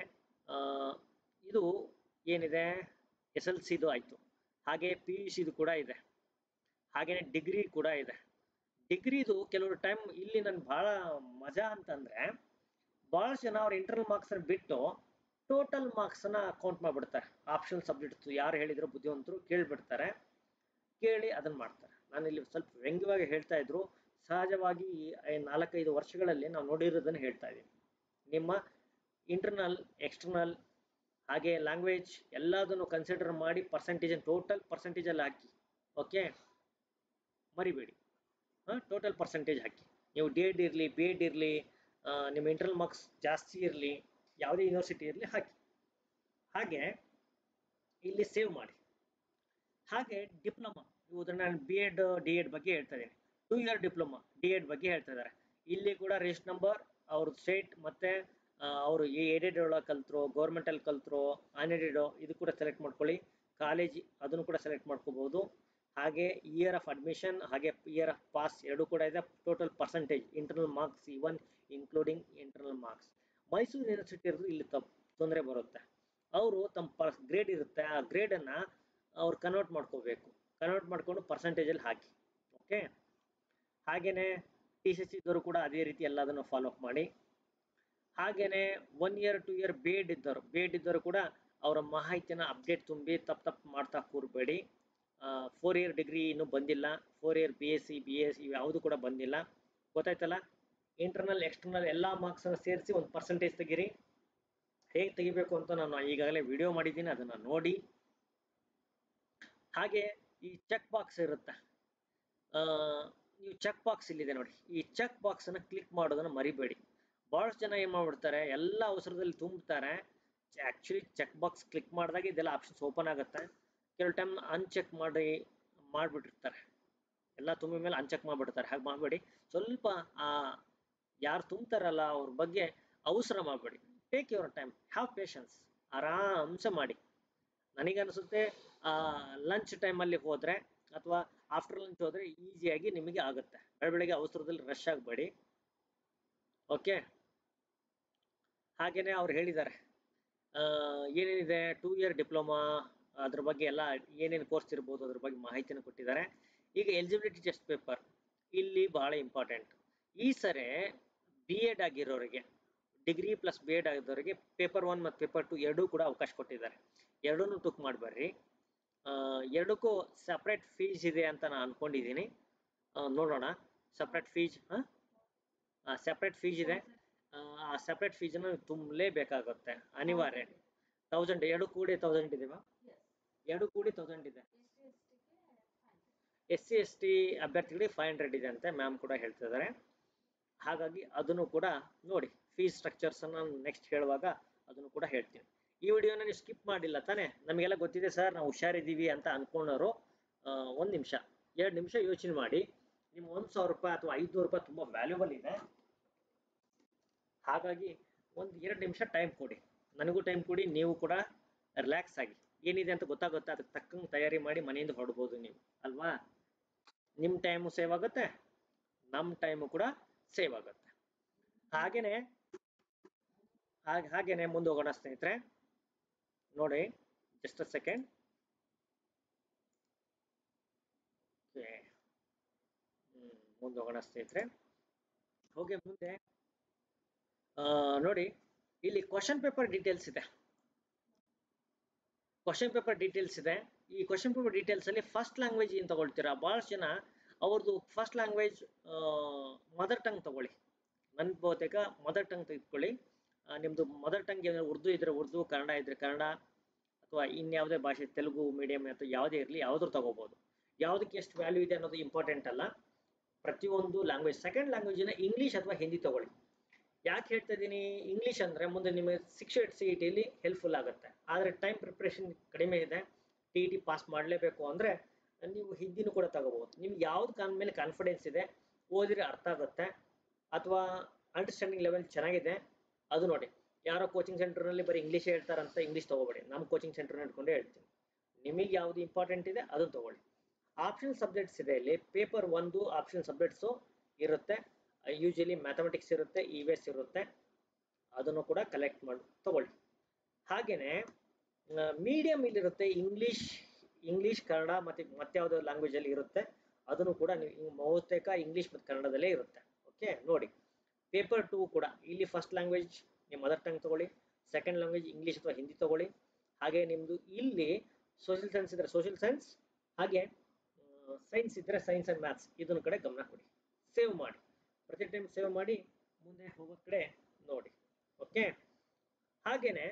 S1: ಇದು ಏನಿದೆ ಎಸ್ ಎಲ್ ಸಿದು ಆಯಿತು ಹಾಗೆ ಪಿ ಯು ಸಿದು ಕೂಡ ಇದೆ ಹಾಗೆಯೇ ಡಿಗ್ರಿ ಕೂಡ ಇದೆ ಡಿಗ್ರಿದು ಕೆಲವರು ಟೈಮ್ ಇಲ್ಲಿ ನನ್ಗೆ ಭಾಳ ಮಜಾ ಅಂತಂದರೆ ಭಾಳಷ್ಟು ಜನ ಅವ್ರ ಇಂಟರ್ನಲ್ ಮಾರ್ಕ್ಸನ್ನು ಬಿಟ್ಟು ಟೋಟಲ್ ಮಾರ್ಕ್ಸನ್ನ ಕೌಂಟ್ ಮಾಡಿಬಿಡ್ತಾರೆ ಆಪ್ಷನಲ್ ಸಬ್ಜೆಕ್ಟ್ಸ್ ಯಾರು ಹೇಳಿದ್ರು ಬುದ್ಧಿವಂತರು ಕೇಳಿಬಿಡ್ತಾರೆ ಕೇಳಿ ಅದನ್ನು ಮಾಡ್ತಾರೆ ನಾನು ಇಲ್ಲಿ ಸ್ವಲ್ಪ ವ್ಯಂಗ್ಯವಾಗಿ ಹೇಳ್ತಾ ಇದ್ರು ಸಹಜವಾಗಿ ಈ ನಾಲ್ಕೈದು ವರ್ಷಗಳಲ್ಲಿ ನಾವು ನೋಡಿರೋದನ್ನು ಹೇಳ್ತಾ ಇದ್ದೀನಿ ನಿಮ್ಮ ಇಂಟರ್ನಲ್ ಎಕ್ಸ್ಟರ್ನಲ್ ಹಾಗೆ ಲ್ಯಾಂಗ್ವೇಜ್ ಎಲ್ಲದನ್ನು ಕನ್ಸಿಡರ್ ಮಾಡಿ ಪರ್ಸೆಂಟೇಜ್ ಟೋಟಲ್ ಪರ್ಸೆಂಟೇಜಲ್ಲಿ ಹಾಕಿ ಓಕೆ ಮರಿಬೇಡಿ ಹಾಂ ಟೋಟಲ್ ಪರ್ಸೆಂಟೇಜ್ ಹಾಕಿ ನೀವು ಡಿ ಎಡ್ ಇರಲಿ ಬಿ ಎಡ್ ಇರಲಿ ನಿಮ್ಮ ಇಂಟರ್ನಲ್ ಮಾರ್ಕ್ಸ್ ಜಾಸ್ತಿ ಇರಲಿ ಯಾವುದೇ ಯೂನಿವರ್ಸಿಟಿ ಇರಲಿ ಹಾಕಿ ಹಾಗೆ ಇಲ್ಲಿ ಸೇವ್ ಮಾಡಿ ಹಾಗೆ ಡಿಪ್ಲೊಮಾ ಉದಾಹರಣೆ ನಾನು ಬಿ ಎಡ್ ಡಿ ಎಡ್ ಬಗ್ಗೆ ಹೇಳ್ತಾ ಇದ್ದೀನಿ two year diploma D Ed ಬಗ್ಗೆ ಹೇಳ್ತಾ ಇದ್ದಾರೆ ಇಲ್ಲಿ ಕೂಡ ರಿಜಿಸ್ಟರ್ ನಂಬರ್ ಅವ್ರದ್ದು ಸ್ಟೇಟ್ ಮತ್ತು ಅವರು ಎಡೆಡ್ ಒಳಗೆ ಕಲ್ತರು ಗೌರ್ಮೆಂಟಲ್ಲಿ ಕಲ್ತರು ಅನ್ಎಡೆಡು ಇದು ಕೂಡ ಸೆಲೆಕ್ಟ್ ಮಾಡ್ಕೊಳ್ಳಿ ಕಾಲೇಜ್ ಅದನ್ನು ಕೂಡ ಸೆಲೆಕ್ಟ್ ಮಾಡ್ಕೋಬೋದು ಹಾಗೆ ಇಯರ್ ಆಫ್ ಅಡ್ಮಿಷನ್ ಹಾಗೆ ಇಯರ್ ಆಫ್ ಪಾಸ್ ಎರಡು ಕೂಡ ಇದೆ total percentage internal marks even including internal marks Mysuru university ಇರೋದು ಇಲ್ಲಿ ತಪ್ಪು ತೊಂದರೆ ಬರುತ್ತೆ ಅವರು ತಮ್ಮ ಪರ್ ಗ್ರೇಡ್ ಇರುತ್ತೆ ಆ ಗ್ರೇಡನ್ನು ಅವ್ರು ಕನ್ವರ್ಟ್ ಮಾಡ್ಕೋಬೇಕು ಕನ್ವರ್ಟ್ ಮಾಡಿಕೊಂಡು ಪರ್ಸೆಂಟೇಜಲ್ಲಿ ಹಾಕಿ ಓಕೆ ಹಾಗೆಯೇ ಟಿ ಸಿ ಸಿ ಇದ್ದವರು ಕೂಡ ಅದೇ ರೀತಿ ಎಲ್ಲದನ್ನು ಫಾಲೋ ಅಪ್ ಮಾಡಿ ಹಾಗೆಯೇ one year two year B Ed ಇದ್ದವರು ಬೇಡ್ ಇದ್ದವರು ಕೂಡ ಅವರ ಮಾಹಿತಿನ ಅಪ್ಡೇಟ್ ತುಂಬಿ ತಪ್ಪು ತಪ್ಪು ಮಾಡ್ತಾ ಕೂರಬೇಡಿ ಫೋರ್ ಇಯರ್ ಡಿಗ್ರಿ ಇನ್ನೂ ಬಂದಿಲ್ಲ four year B S C B S C ಯಾವುದು ಕೂಡ ಬಂದಿಲ್ಲ ಗೊತ್ತಾಯ್ತಲ್ಲ ಇಂಟರ್ನಲ್ ಎಕ್ಸ್ಟರ್ನಲ್ ಎಲ್ಲ ಮಾರ್ಕ್ಸನ್ನು ಸೇರಿಸಿ ಒಂದು ಪರ್ಸೆಂಟೇಜ್ ತೆಗೀರಿ ಹೇಗೆ ತೆಗಿಬೇಕು ಅಂತ ನಾನು ಈಗಾಗಲೇ ವಿಡಿಯೋ ಮಾಡಿದ್ದೀನಿ ಅದನ್ನು ನೋಡಿ ಹಾಗೆ ಈ ಚೆಕ್ ಬಾಕ್ಸ್ ಇರುತ್ತೆ ನೀವು ಚೆಕ್ ಬಾಕ್ಸ್ ಇಲ್ಲಿದೆ ನೋಡಿ ಈ ಚೆಕ್ ಬಾಕ್ಸನ್ನು ಕ್ಲಿಕ್ ಮಾಡೋದನ್ನು ಮರಿಬೇಡಿ ಭಾಳಷ್ಟು ಜನ ಏನು ಮಾಡ್ಬಿಡ್ತಾರೆ ಎಲ್ಲ ಅವಸರದಲ್ಲಿ ತುಂಬ್ತಾರೆ ಆ್ಯಕ್ಚುಲಿ ಚೆಕ್ ಬಾಕ್ಸ್ ಕ್ಲಿಕ್ ಮಾಡಿದಾಗ ಇದೆಲ್ಲ ಆಪ್ಷನ್ಸ್ ಓಪನ್ ಆಗುತ್ತೆ ಕೆಲವು ಟೈಮ್ ಅನ್ಚೆಕ್ ಮಾಡಿ ಮಾಡಿಬಿಟ್ಟಿರ್ತಾರೆ ಎಲ್ಲ ತುಂಬಿದ ಮೇಲೆ ಅನ್ಚೆಕ್ ಮಾಡಿಬಿಡ್ತಾರೆ ಹಾಗೆ ಮಾಡಬೇಡಿ ಸ್ವಲ್ಪ ಆ ಯಾರು ತುಂಬ್ತಾರಲ್ಲ ಅವ್ರ ಬಗ್ಗೆ ಅವಸರ ಮಾಡಬೇಡಿ take your time have patience ಆರಾಮ್ಸೆ ಮಾಡಿ ನನಗನ್ನಿಸುತ್ತೆ ಲಂಚ್ ಟೈಮಲ್ಲಿ ಹೋದರೆ ಅಥವಾ ಆಫ್ಟರ್ ಲಂಚ್ ಹೋದರೆ ಈಸಿಯಾಗಿ ನಿಮಗೆ ಆಗುತ್ತೆ ಬೆಳಬೆಳಗ್ಗೆ ಅವಸರದಲ್ಲಿ ರಶ್ ಆಗಬೇಡಿ ಓಕೆ ಹಾಗೆಯೇ ಅವ್ರು ಹೇಳಿದ್ದಾರೆ ಏನೇನಿದೆ ಟೂ ಇಯರ್ ಡಿಪ್ಲೊಮಾ ಅದ್ರ ಬಗ್ಗೆ ಎಲ್ಲ ಏನೇನು ಕೋರ್ಸ್ ಇರ್ಬೋದು ಅದ್ರ ಬಗ್ಗೆ ಮಾಹಿತಿನ ಕೊಟ್ಟಿದ್ದಾರೆ ಈಗ ಎಲಿಜಿಬಿಲಿಟಿ ಟೆಸ್ಟ್ ಪೇಪರ್ ಇಲ್ಲಿ ಭಾಳ ಇಂಪಾರ್ಟೆಂಟ್ ಈ ಸರಿ ಬಿ ಎಡ್ ಆಗಿರೋರಿಗೆ ಡಿಗ್ರಿ ಪ್ಲಸ್ ಬಿ ಎಡ್ ಆಗಿದ್ದವರಿಗೆ ಪೇಪರ್ ಒನ್ ಮತ್ತು ಪೇಪರ್ ಟು ಎರಡೂ ಕೂಡ ಅವಕಾಶ ಕೊಟ್ಟಿದ್ದಾರೆ ಎರಡೂ ಟುಕ್ ಮಾಡಬೇಡ್ರಿ ಎರಡಕ್ಕೂ ಸಪ್ರೇಟ್ ಫೀಸ್ ಇದೆ ಅಂತ ನಾನು ಅಂದ್ಕೊಂಡಿದ್ದೀನಿ ನೋಡೋಣ ಸಪ್ರೇಟ್ ಫೀಸ್ ಹಾಂ ಸಪ್ರೇಟ್ ಫೀಸ್ ಇದೆ ಆ ಸಪ್ರೇಟ್ ಫೀಸನ್ನು ತುಂಬಲೇಬೇಕಾಗುತ್ತೆ ಅನಿವಾರ್ಯ ತೌಸಂಡ್ ಎರಡು ಕೂಡಿ ತೌಸಂಡ್ ಇದೆವಾ ಎರಡು ಕೂಡಿ ತೌಸಂಡ್ ಇದೆ ಎಸ್ ಸಿ ಎಸ್ ಟಿ ಅಭ್ಯರ್ಥಿಗಳಿಗೆ ಫೈವ್ ಹಂಡ್ರೆಡ್ ಇದೆ ಅಂತೆ ಮ್ಯಾಮ್ ಕೂಡ ಹೇಳ್ತಿದ್ದಾರೆ ಹಾಗಾಗಿ ಅದನ್ನು ಕೂಡ ನೋಡಿ ಫೀಸ್ ಸ್ಟ್ರಕ್ಚರ್ಸನ್ನು ನೆಕ್ಸ್ಟ್ ಹೇಳುವಾಗ ಅದನ್ನು ಕೂಡ ಹೇಳ್ತೀನಿ ಈ ವಿಡಿಯೋನ ನೀವು ಸ್ಕಿಪ್ ಮಾಡಿಲ್ಲ ತಾನೇ ನಮಗೆಲ್ಲ ಗೊತ್ತಿದೆ ಸರ್ ನಾವು ಹುಷಾರಿದ್ದೀವಿ ಅಂತ ಅಂದ್ಕೊಂಡವರು ಒಂದು ನಿಮಿಷ ಎರಡು ನಿಮಿಷ ಯೋಚನೆ ಮಾಡಿ ನಿಮ್ಮ ಒಂದು ಸಾವಿರ ರೂಪಾಯಿ ಅಥವಾ ಐದುನೂರು ರೂಪಾಯಿ ತುಂಬ ವ್ಯಾಲ್ಯೂಬಲ್ ಇದೆ ಹಾಗಾಗಿ ಒಂದು ಎರಡು ನಿಮಿಷ ಟೈಮ್ ಕೊಡಿ ನನಗೂ ಟೈಮ್ ಕೊಡಿ ನೀವು ಕೂಡ ರಿಲ್ಯಾಕ್ಸ್ ಆಗಿ ಏನಿದೆ ಅಂತ ಗೊತ್ತಾಗುತ್ತೆ ಅದಕ್ಕೆ ತಕ್ಕಂಗೆ ತಯಾರಿ ಮಾಡಿ ಮನೆಯಿಂದ ಹೊಡ್ಬೋದು ನೀವು ಅಲ್ವಾ ನಿಮ್ಮ ಟೈಮು ಸೇವ್ ಆಗುತ್ತೆ ನಮ್ಮ ಟೈಮು ಕೂಡ ಸೇವ್ ಆಗುತ್ತೆ ಹಾಗೇನೆ ಹಾಗೆ ಹಾಗೇನೆ ಮುಂದೆ ಹೋಗೋಣ ಸ್ನೇಹಿತರೆ ನೋಡಿ ಜಸ್ಟ್ ಅ ಸೆಕೆಂಡ್ ಮುಂದೆ ಹೋಗೋಣ ಸ್ನೇಹಿತರೆ ಹೋಗಿ ಮುಂದೆ ನೋಡಿ ಇಲ್ಲಿ ಕ್ವಶನ್ ಪೇಪರ್ ಡೀಟೇಲ್ಸ್ ಇದೆ ಕ್ವಶನ್ ಪೇಪರ್ ಡೀಟೇಲ್ಸ್ ಇದೆ ಈ ಕ್ವಶನ್ ಪೇಪರ್ ಡೀಟೇಲ್ಸ್ ಅಲ್ಲಿ ಫಸ್ಟ್ ಲ್ಯಾಂಗ್ವೇಜ್ ಏನು ತಗೊಳ್ತೀರಾ ಬಹಳಷ್ಟು ಜನ ಅವ್ರದ್ದು ಫಸ್ಟ್ ಲ್ಯಾಂಗ್ವೇಜ್ ಮದರ್ ಟಂಗ್ ತಗೊಳ್ಳಿ ನನ್ನ ಬಹುತೇಕ ಮದರ್ ಟಂಗ್ ತೆಗೆದುಕೊಳ್ಳಿ ಆ, ನಿಮ್ದು ಮದರ್ ಟಂಗ್ ಏನಾದ್ರು ಉರ್ದು ಇದ್ರೆ ಉರ್ದು ಕನ್ನಡ ಇದ್ರೆ ಕನ್ನಡ ಅಥವಾ ಇನ್ಯಾವುದೇ ಭಾಷೆ ತೆಲುಗು ಮೀಡಿಯಂ ಅಥವಾ ಯಾವುದೇ ಇರಲಿ ಯಾವ್ದು ತಗೋಬಹುದು ಯಾವುದಕ್ಕೆ ಎಷ್ಟು ವ್ಯಾಲ್ಯೂ ಇದೆ ಅನ್ನೋದು ಇಂಪಾರ್ಟೆಂಟ್ ಅಲ್ಲ ಪ್ರತಿಯೊಂದು ಲ್ಯಾಂಗ್ವೇಜ್ ಸೆಕೆಂಡ್ ಲ್ಯಾಂಗ್ವೇಜಿನ ಇಂಗ್ಲೀಷ್ ಅಥವಾ ಹಿಂದಿ ತಗೊಳ್ಳಿ ಯಾಕೆ ಹೇಳ್ತಾ ಇದ್ದೀನಿ ಇಂಗ್ಲೀಷ್ ಅಂದರೆ ಮುಂದೆ ನಿಮಗೆ ಸಿಕ್ಸ್ ಏಟ್ ಸಿ ಇ ಟಿಲಿ ಹೆಲ್ಪ್ಫುಲ್ ಆಗುತ್ತೆ ಆದರೆ ಟೈಮ್ ಪ್ರಿಪ್ರೇಷನ್ ಕಡಿಮೆ ಇದೆ ಟಿ ಇ ಟಿ ಪಾಸ್ ಮಾಡಲೇಬೇಕು ಅಂದರೆ ನೀವು ಹಿಂದಿನೂ ಕೂಡ ತಗೋಬಹುದು ನಿಮ್ಗೆ ಯಾವ್ದು ಕಾನ್ ಮೇಲೆ ಕಾನ್ಫಿಡೆನ್ಸ್ ಇದೆ ಓದಿದ್ರೆ ಅರ್ಥ ಆಗುತ್ತೆ ಅಥವಾ ಅಂಡರ್ಸ್ಟ್ಯಾಂಡಿಂಗ್ ಲೆವೆಲ್ ಚೆನ್ನಾಗಿದೆ ಅದು ನೋಡಿ ಯಾರೋ ಕೋಚಿಂಗ್ ಸೆಂಟರ್ನಲ್ಲಿ ಬರೀ ಇಂಗ್ಲೀಷ್ ಹೇಳ್ತಾರಂತ ಇಂಗ್ಲೀಷ್ ತಗೋಬೇಡಿ ನಮ್ಮ ಕೋಚಿಂಗ್ ಸೆಂಟರ್ ಇಟ್ಕೊಂಡೇ ಹೇಳ್ತೀನಿ ನಿಮಗೆ ಯಾವುದು ಇಂಪಾರ್ಟೆಂಟ್ ಇದೆ ಅದನ್ನು ತಗೊಳ್ಳಿ ಆಪ್ಷನಲ್ ಸಬ್ಜೆಕ್ಟ್ಸ್ ಇದೆ ಇಲ್ಲಿ ಪೇಪರ್ ಒಂದು ಆಪ್ಷನಲ್ ಸಬ್ಜೆಕ್ಟ್ಸು ಇರುತ್ತೆ ಯೂಶಲಿ ಮ್ಯಾಥಮೆಟಿಕ್ಸ್ ಇರುತ್ತೆ ಇ ವಿ ಎಸ್ ಇರುತ್ತೆ ಅದನ್ನು ಕೂಡ ಕಲೆಕ್ಟ್ ಮಾಡಿ ತಗೊಳ್ಳಿ ಹಾಗೆಯೇ ಮೀಡಿಯಂ ಇಲ್ಲಿರುತ್ತೆ ಇಂಗ್ಲೀಷ್ ಇಂಗ್ಲೀಷ್ ಕನ್ನಡ ಮತ್ತು ಮತ್ಯಾವುದೋ ಲ್ಯಾಂಗ್ವೇಜಲ್ಲಿ ಇರುತ್ತೆ ಅದನ್ನು ಕೂಡ ನೀವು ಬಹುತೇಕ ಇಂಗ್ಲೀಷ್ ಮತ್ತು ಕನ್ನಡದಲ್ಲೇ ಇರುತ್ತೆ ಓಕೆ ನೋಡಿ ಪೇಪರ್ ಟೂ ಕೂಡ ಇಲ್ಲಿ ಫಸ್ಟ್ ಲ್ಯಾಂಗ್ವೇಜ್ ನಿಮ್ಮ ಮದರ್ ಟಂಗ್ ತಗೊಳ್ಳಿ ಸೆಕೆಂಡ್ ಲ್ಯಾಂಗ್ವೇಜ್ ಇಂಗ್ಲೀಷ್ ಅಥವಾ ಹಿಂದಿ ತಗೊಳ್ಳಿ ಹಾಗೆ ನಿಮ್ಮದು ಇಲ್ಲಿ ಸೋಷಿಯಲ್ ಸೈನ್ಸ್ ಇದ್ದರೆ ಸೋಷಿಯಲ್ ಸೈನ್ಸ್ ಹಾಗೆ ಸೈನ್ಸ್ ಇದ್ದರೆ ಸೈನ್ಸ್ ಆ್ಯಂಡ್ ಮ್ಯಾಥ್ಸ್ ಇದನ್ನ ಕಡೆ ಗಮನ ಕೊಡಿ ಸೇವ್ ಮಾಡಿ ಪ್ರತಿ ಟೈಮ್ ಸೇವ್ ಮಾಡಿ ಮುಂದೆ ಹೋಗೋ ಕಡೆ ನೋಡಿ ಓಕೆ ಹಾಗೇನೆ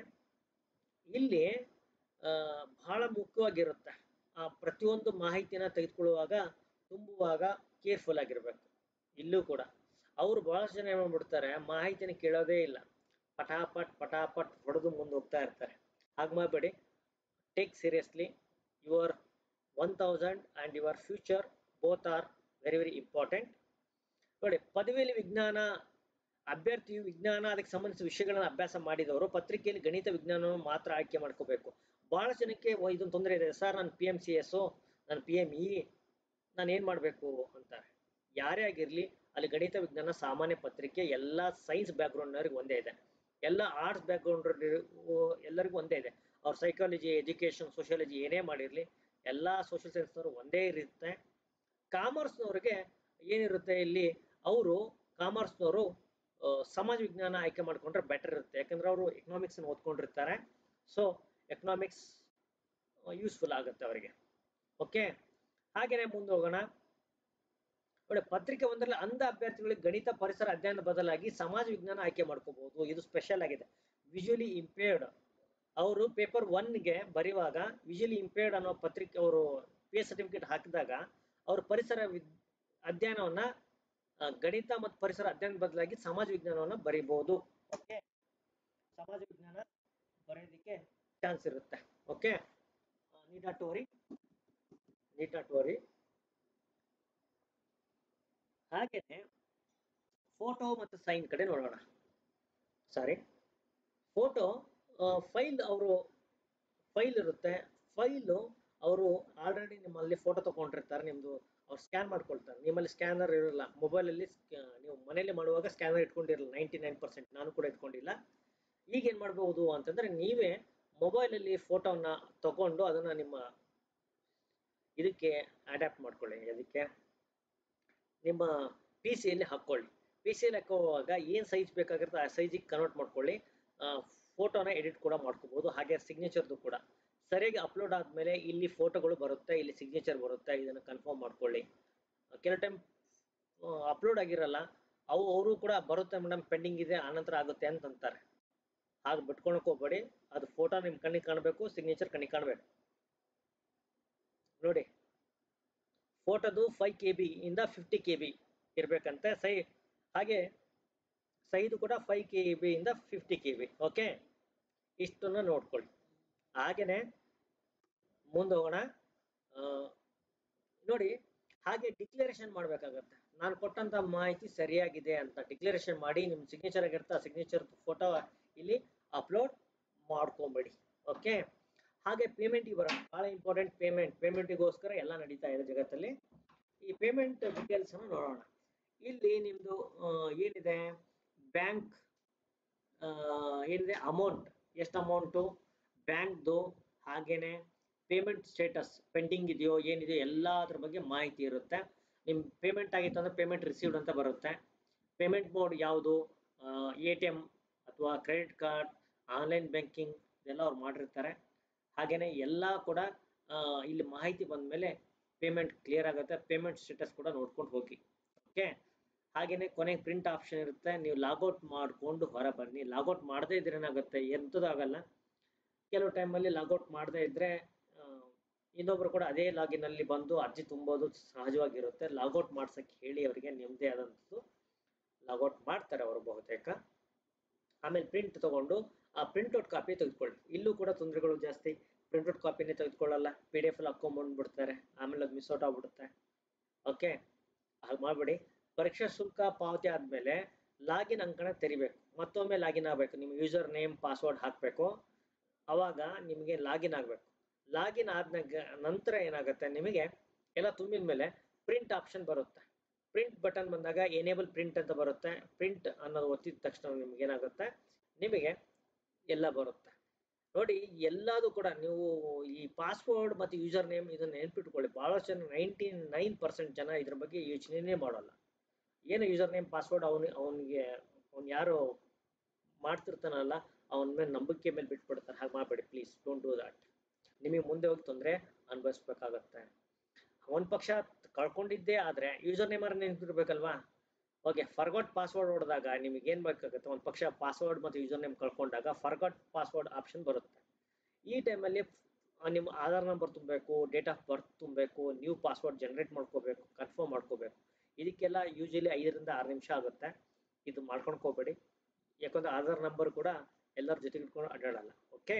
S1: ಇಲ್ಲಿ ಆ, ಬಹಳ ಮುಖ್ಯವಾಗಿರುತ್ತೆ ಆ ಪ್ರತಿಯೊಂದು ಮಾಹಿತಿನ ತೆಗೆದುಕೊಳ್ಳುವಾಗ ತುಂಬುವಾಗ ಕೇರ್ಫುಲ್ ಆಗಿರ್ಬೇಕು ಇಲ್ಲೂ ಕೂಡ ಅವರು ಬಹಳಷ್ಟು ಜನ ಏನ್ ಮಾಡ್ಬಿಡ್ತಾರೆ ಮಾಹಿತಿನ ಕೇಳೋದೇ ಇಲ್ಲ ಪಟಾಪಟ್ ಪಟಾಪಟ್ ಹೊಡೆದು ಮುಂದೆ ಹೋಗ್ತಾ ಇರ್ತಾರೆ ಹಾಗೆ ಮಾಡಬೇಡಿ take seriously your one thousand and your future both are very very important ನೋಡಿ ಪದವಿಯಲ್ಲಿ ವಿಜ್ಞಾನ ಅಭ್ಯರ್ಥಿಯು ವಿಜ್ಞಾನ ಅದಕ್ಕೆ ಸಂಬಂಧಿಸಿದ ವಿಷಯಗಳನ್ನು ಅಭ್ಯಾಸ ಮಾಡಿದವರು ಪತ್ರಿಕೆಯಲ್ಲಿ ಗಣಿತ ವಿಜ್ಞಾನವನ್ನು ಮಾತ್ರ ಆಯ್ಕೆ ಮಾಡ್ಕೋಬೇಕು ಬಹಳ ಜನಕ್ಕೆ ಓ, ಇದೊಂದು ತೊಂದರೆ ಇದೆ ಸರ್ ನಾನು ಪಿ ಎಮ್ ಸಿ ಎಸ್ಸು ನಾನು ಪಿ ಎಮ್ ಇ ನಾನು ಏನು ಮಾಡಬೇಕು ಅಂತಾರೆ ಯಾರೇ ಆಗಿರಲಿ ಅಲ್ಲಿ ಗಣಿತ ವಿಜ್ಞಾನ ಸಾಮಾನ್ಯ ಪತ್ರಿಕೆ ಎಲ್ಲ ಸೈನ್ಸ್ ಬ್ಯಾಕ್ಗ್ರೌಂಡ್ನವ್ರಿಗೆ ಒಂದೇ ಇದೆ ಎಲ್ಲ ಆರ್ಟ್ಸ್ ಬ್ಯಾಕ್ಗ್ರೌಂಡ್ ಎಲ್ಲರಿಗೂ ಒಂದೇ ಇದೆ ಅವ್ರ ಸೈಕಾಲಜಿ ಎಜುಕೇಷನ್ ಸೋಷಿಯಾಲಜಿ ಏನೇ ಮಾಡಿರಲಿ ಎಲ್ಲ ಸೋಷಿಯಲ್ ಸೈನ್ಸ್ನವರು ಒಂದೇ ಇರುತ್ತೆ ಕಾಮರ್ಸ್ನವ್ರಿಗೆ ಏನಿರುತ್ತೆ ಇಲ್ಲಿ ಅವರು ಕಾಮರ್ಸ್ನವರು ಸಮಾಜ ವಿಜ್ಞಾನ ಆಯ್ಕೆ ಮಾಡ್ಕೊಂಡ್ರೆ ಬೆಟರ್ ಇರುತ್ತೆ ಯಾಕಂದ್ರೆ ಅವರು ಎಕನಾಮಿಕ್ಸ್ ಓದ್ಕೊಂಡಿರ್ತಾರೆ ಸೊ ಎಕನಾಮಿಕ್ಸ್ ಯೂಸ್ಫುಲ್ ಆಗುತ್ತೆ ಅವರಿಗೆ ಓಕೆ ಹಾಗೇನೆ ಮುಂದೆ ಹೋಗೋಣ ನೋಡಿ ಪತ್ರಿಕೆ ಒಂದರಲ್ಲಿ ಅಂಧ ಅಭ್ಯರ್ಥಿಗಳಿಗೆ ಗಣಿತ ಪರಿಸರ ಅಧ್ಯಯನದ ಬದಲಾಗಿ ಸಮಾಜ ವಿಜ್ಞಾನ ಆಯ್ಕೆ ಮಾಡ್ಕೋಬಹುದು ಇದು ಸ್ಪೆಷಲ್ ಆಗಿದೆ ವಿಜುವಲಿ ಇಂಪೇರ್ಡ್ ಅವರು ಪೇಪರ್ ಒನ್ಗೆ ಬರೆಯುವಾಗ ವಿಜುವಲಿ ಇಂಪೇರ್ಡ್ ಅನ್ನೋ ಪತ್ರಿಕೆ ಅವರು ಪಿ ಎಸ್ ಸರ್ಟಿಫಿಕೇಟ್ ಹಾಕಿದಾಗ ಅವರು ಪರಿಸರ ವಿದ್ ಅಧ್ಯಯನವನ್ನ ಆ, ಗಣಿತ ಮತ್ತು ಪರಿಸರ ಅಧ್ಯಯನದ ಬದಲಾಗಿ ಸಮಾಜ ವಿಜ್ಞಾನವನ್ನ ಬರೀಬಹುದು ಓಕೆ ಸಮಾಜ ವಿಜ್ಞಾನ ಬರೆಯೋದಕ್ಕೆ ಚಾನ್ಸ್ ಇರುತ್ತೆ ಓಕೆ ನೀಟಾ ಟೋರಿ ನೀಟಾ ಟೋರಿ ಹಾಗೇನೆ ಫೋಟೋ ಮತ್ತು ಸೈನ್ ಕಡೆ ನೋಡೋಣ ಸಾರಿ ಫೋಟೋ ಫೈಲ್ ಅವರು ಫೈಲ್ ಇರುತ್ತೆ ಫೈಲು ಅವರು ಆಲ್ರೆಡಿ ನಿಮ್ಮಲ್ಲಿ ಫೋಟೋ ತಗೊಂಡಿರ್ತಾರೆ ನಿಮ್ಮದು ಅವ್ರು ಸ್ಕ್ಯಾನ್ ಮಾಡ್ಕೊಳ್ತಾರೆ ನಿಮ್ಮಲ್ಲಿ ಸ್ಕ್ಯಾನರ್ ಇರಲ್ಲ ಮೊಬೈಲಲ್ಲಿ ನೀವು ಮನೆಯಲ್ಲಿ ಮಾಡುವಾಗ ಸ್ಕ್ಯಾನರ್ ಇಟ್ಕೊಂಡಿರಲ್ಲ ನೈಂಟಿ ನೈನ್ ಪರ್ಸೆಂಟ್ ನಾನು ಕೂಡ ಇಟ್ಕೊಂಡಿಲ್ಲ ಈಗ ಏನು ಮಾಡ್ಬೋದು ಅಂತಂದರೆ ನೀವೇ ಮೊಬೈಲಲ್ಲಿ ಫೋಟೋನ ತಗೊಂಡು ಅದನ್ನು ನಿಮ್ಮ ಇದಕ್ಕೆ ಅಡ್ಯಾಪ್ಟ್ ಮಾಡ್ಕೊಳ್ಳಿ ಅದಕ್ಕೆ ನಿಮ್ಮ ಪಿ ಸಿಯಲ್ಲಿ ಹಾಕ್ಕೊಳ್ಳಿ ಪಿ ಸಿಯಲ್ಲಿ ಹಾಕೋವಾಗ ಏನು ಸೈಜ್ ಬೇಕಾಗಿರುತ್ತೆ ಆ ಸೈಜಿಗೆ ಕನ್ವರ್ಟ್ ಮಾಡ್ಕೊಳ್ಳಿ ಫೋಟೋನ ಎಡಿಟ್ ಕೂಡ ಮಾಡ್ಕೋಬೋದು ಹಾಗೆ ಸಿಗ್ನೇಚರ್ದು ಕೂಡ ಸರಿಯಾಗಿ ಅಪ್ಲೋಡ್ ಆದಮೇಲೆ ಇಲ್ಲಿ ಫೋಟೋಗಳು ಬರುತ್ತೆ ಇಲ್ಲಿ ಸಿಗ್ನೇಚರ್ ಬರುತ್ತೆ ಇದನ್ನು ಕನ್ಫರ್ಮ್ ಮಾಡ್ಕೊಳ್ಳಿ ಕೆಲವು ಟೈಮ್ ಅಪ್ಲೋಡ್ ಆಗಿರಲ್ಲ ಅವು ಅವರು ಕೂಡ ಬರುತ್ತೆ ಮೇಡಮ್ ಪೆಂಡಿಂಗ್ ಇದೆ ಆನಂತರ ಆಗುತ್ತೆ ಅಂತಂತಾರೆ ಹಾಗೆ ಬಿಟ್ಕೊಳಕ್ ಹೋಗ್ಬೇಡಿ ಅದು ಫೋಟೋ ನಿಮ್ಮ ಕಣ್ಣಿಗೆ ಕಾಣಬೇಕು ಸಿಗ್ನೇಚರ್ ಕಣ್ಣಿಗೆ ಕಾಣಬೇಕು ನೋಡಿ ಫೋಟೋದು ಫೈವ್ ಕೆ ಬಿ ಇಂದ ಫಿಫ್ಟಿ ಕೆ ಬಿ ಇರಬೇಕಂತೆ ಸೈ ಹಾಗೆ ಸೈದು ಕೂಡ ಫೈವ್ ಕೆ ಬಿ ಇಂದ ಫಿಫ್ಟಿ ಕೆ ಬಿ ಓಕೆ ಇಷ್ಟನ್ನು ನೋಡ್ಕೊಳ್ಳಿ ಹಾಗೆಯೇ ಮುಂದೆ ಹೋಗೋಣ ಆ, ನೋಡಿ ಹಾಗೆ ಡಿಕ್ಲರೇಷನ್ ಮಾಡಬೇಕಾಗತ್ತೆ ನಾನು ಕೊಟ್ಟಂತ ಮಾಹಿತಿ ಸರಿಯಾಗಿದೆ ಅಂತ ಡಿಕ್ಲರೇಷನ್ ಮಾಡಿ ನಿಮ್ಮ ಸಿಗ್ನೇಚರ್ ಆಗಿರುತ್ತೆ ಆ ಸಿಗ್ನೇಚರ್ ಫೋಟೋ ಇಲ್ಲಿ ಅಪ್ಲೋಡ್ ಮಾಡ್ಕೊಂಬೇಡಿ ಓಕೆ ಹಾಗೆ ಪೇಮೆಂಟಿಗೆ ಬರೋಣ ಭಾಳ ಇಂಪಾರ್ಟೆಂಟ್ ಪೇಮೆಂಟ್ ಪೇಮೆಂಟಿಗೋಸ್ಕರ ಎಲ್ಲ ನಡೀತಾ ಇದೆ ಜಗತ್ತಲ್ಲಿ ಈ ಪೇಮೆಂಟ್ ಡೀಟೇಲ್ಸ್ ಅನ್ನು ನೋಡೋಣ ಇಲ್ಲಿ ನಿಮ್ಮದು ಏನಿದೆ ಬ್ಯಾಂಕ್ ಏನಿದೆ ಅಮೌಂಟ್ ಎಷ್ಟು ಅಮೌಂಟು ಬ್ಯಾಂಕ್ದು ಹಾಗೇನೆ ಪೇಮೆಂಟ್ ಸ್ಟೇಟಸ್ ಪೆಂಡಿಂಗ್ ಇದೆಯೋ ಏನಿದೆಯೋ ಎಲ್ಲದ್ರ ಬಗ್ಗೆ ಮಾಹಿತಿ ಇರುತ್ತೆ ನಿಮ್ಮ ಪೇಮೆಂಟ್ ಆಗಿತ್ತು ಅಂದರೆ ಪೇಮೆಂಟ್ ರಿಸೀವ್ಡ್ ಅಂತ ಬರುತ್ತೆ ಪೇಮೆಂಟ್ ಮೋಡ್ ಯಾವುದು ಎ ಟಿ ಎಮ್ ಅಥವಾ ಕ್ರೆಡಿಟ್ ಕಾರ್ಡ್ ಆನ್ಲೈನ್ ಬ್ಯಾಂಕಿಂಗ್ ಇದೆಲ್ಲ ಅವ್ರು ಮಾಡಿರ್ತಾರೆ ಹಾಗೇನೆ ಎಲ್ಲ ಕೂಡ ಆ, ಇಲ್ಲಿ ಮಾಹಿತಿ ಬಂದ ಮೇಲೆ ಪೇಮೆಂಟ್ ಕ್ಲಿಯರ್ ಆಗುತ್ತೆ ಪೇಮೆಂಟ್ ಸ್ಟೇಟಸ್ ಕೂಡ ನೋಡ್ಕೊಂಡು ಹೋಗಿ ಓಕೆ ಹಾಗೇನೆ ಕೊನೆಗೆ ಪ್ರಿಂಟ್ ಆಪ್ಷನ್ ಇರುತ್ತೆ ನೀವು ಲಾಗೌಟ್ ಮಾಡಿಕೊಂಡು ಹೊರ ಬನ್ನಿ ಲಾಗೌಟ್ ಮಾಡದೇ ಇದ್ರೆ ಏನಾಗುತ್ತೆ ಎಂಥದ್ದು ಆಗಲ್ಲ ಕೆಲವು ಟೈಮಲ್ಲಿ ಲಾಗೌಟ್ ಮಾಡದೇ ಇದ್ರೆ ಆ, ಇನ್ನೊಬ್ರು ಕೂಡ ಅದೇ ಲಾಗಿನ್ ಅಲ್ಲಿ ಬಂದು ಅರ್ಜಿ ತುಂಬೋದು ಸಹಜವಾಗಿರುತ್ತೆ ಲಾಗೌಟ್ ಮಾಡ್ಸಕ್ಕೆ ಹೇಳಿ ಅವರಿಗೆ ನಿಮ್ಮದೇ ಆದಂಥದ್ದು ಲಾಗೌಟ್ ಮಾಡ್ತಾರೆ ಅವರು ಬಹುತೇಕ ಆಮೇಲೆ ಪ್ರಿಂಟ್ ತಗೊಂಡು ಆ ಪ್ರಿಂಟ್ಔಟ್ ಕಾಪಿ ತೆಗೆದುಕೊಳ್ಳಿ ಇಲ್ಲೂ ಕೂಡ ತೊಂದರೆಗಳು ಜಾಸ್ತಿ ಪ್ರಿಂಟ್ಔಟ್ ಕಾಪಿನೇ ತೆಗೆದುಕೊಳ್ಳಲ್ಲ ಪಿ ಡಿ ಎಫ್ ಅಲ್ಲಿ ಹಾಕೊಂಡ್ ಬಿಡ್ತಾರೆ ಆಮೇಲೆ ಅದು ಮಿಸ್ ಔಟ್ ಆಗ್ಬಿಡುತ್ತೆ ಓಕೆ ಹಾಗೆ ಮಾಡಬೇಡಿ ಪರೀಕ್ಷಾ ಶುಲ್ಕ ಪಾವತಿ ಆದಮೇಲೆ ಲಾಗಿನ್ ಅಂಕಣ ತೆರಿಬೇಕು ಮತ್ತೊಮ್ಮೆ ಲಾಗಿನ್ ಆಗಬೇಕು ನಿಮ್ಮ ಯೂಸರ್ ನೇಮ್ ಪಾಸ್ವರ್ಡ್ ಹಾಕಬೇಕು ಅವಾಗ ನಿಮಗೆ ಲಾಗಿನ್ ಆಗಬೇಕು ಲಾಗಿನ್ ಆದ ನಂತರ ಏನಾಗುತ್ತೆ ನಿಮಗೆ ಎಲ್ಲ ತುಂಬಿದ ಮೇಲೆ ಪ್ರಿಂಟ್ ಆಪ್ಷನ್ ಬರುತ್ತೆ ಪ್ರಿಂಟ್ ಬಟನ್ ಬಂದಾಗ ಎನೇಬಲ್ ಪ್ರಿಂಟ್ ಅಂತ ಬರುತ್ತೆ ಪ್ರಿಂಟ್ ಅನ್ನೋದು ಒತ್ತಿದ ತಕ್ಷಣ ನಿಮ್ಗೆ ಏನಾಗುತ್ತೆ ನಿಮಗೆ ಎಲ್ಲ ಬರುತ್ತೆ ನೋಡಿ ಎಲ್ಲದು ಕೂಡ ನೀವು ಈ ಪಾಸ್ವರ್ಡ್ ಮತ್ತು ಯೂಸರ್ ನೇಮ್ ಇದನ್ನ ನೆನ್ಪಿಟ್ಕೊಳ್ಳಿ ಬಹಳಷ್ಟು ಜನ ನೈಂಟಿ ನೈನ್ ಪರ್ಸೆಂಟ್ ಜನ ಇದ್ರ ಬಗ್ಗೆ ಯೋಚನೆನೇ ಮಾಡಲ್ಲ ಏನು ಯೂಸರ್ ನೇಮ್ ಪಾಸ್ವರ್ಡ್ ಅವನು ಅವನಿಗೆ ಅವ್ನು ಯಾರು ಮಾಡ್ತಿರ್ತಾನಲ್ಲ ಅವನ ಮೇಲೆ ನಂಬಿಕೆ ಮೇಲೆ ಬಿಟ್ಬಿಡ್ತಾರೆ ಹಾಗೆ ಮಾಡಬೇಡಿ ಪ್ಲೀಸ್ ಡೋಂಟ್ ಡೂ ದಾಟ್ ನಿಮಗೆ ಮುಂದೆ ಹೋಗಿ ತೊಂದರೆ ಅನುಭವಿಸ್ಬೇಕಾಗತ್ತೆ ಒಂದು ಪಕ್ಷ ಕಳ್ಕೊಂಡಿದ್ದೇ ಆದರೆ ಯೂಸರ್ ನೇಮರ್ ನೆನ್ಪಿರ್ಬೇಕಲ್ವಾ ಓಕೆ ಫರ್ಗಾಟ್ ಪಾಸ್ವರ್ಡ್ ಹೊಡೆದಾಗ ನಿಮಗೆ ಏನು ಬೇಕಾಗುತ್ತೆ ಒಂದು ಪಕ್ಷ ಪಾಸ್ವರ್ಡ್ ಮತ್ತು ಯೂಸರ್ ನೇಮ್ ಕಳ್ಕೊಂಡಾಗ ಫರ್ಗಾಟ್ ಪಾಸ್ವರ್ಡ್ ಆಪ್ಷನ್ ಬರುತ್ತೆ ಈ ಟೈಮಲ್ಲಿ ನಿಮ್ಮ ಆಧಾರ್ ನಂಬರ್ ತುಂಬಬೇಕು ಡೇಟ್ ಆಫ್ ಬರ್ತ್ ತುಂಬಬೇಕು ನ್ಯೂ ಪಾಸ್ವರ್ಡ್ ಜನರೇಟ್ ಮಾಡ್ಕೋಬೇಕು ಕನ್ಫರ್ಮ್ ಮಾಡ್ಕೋಬೇಕು ಇದಕ್ಕೆಲ್ಲ ಯೂಶಲಿ ಐದರಿಂದ ಆರು ನಿಮಿಷ ಆಗುತ್ತೆ ಇದು ಮಾಡ್ಕೊಂಡ್ಕೋಬೇಡಿ ಯಾಕಂದ್ರೆ ಆಧಾರ್ ನಂಬರ್ ಕೂಡ ಎಲ್ಲರ ಜೊತೆಗೆ ಇಟ್ಕೊಂಡು ಅಡ್ಡಾಡಲ್ಲ ಓಕೆ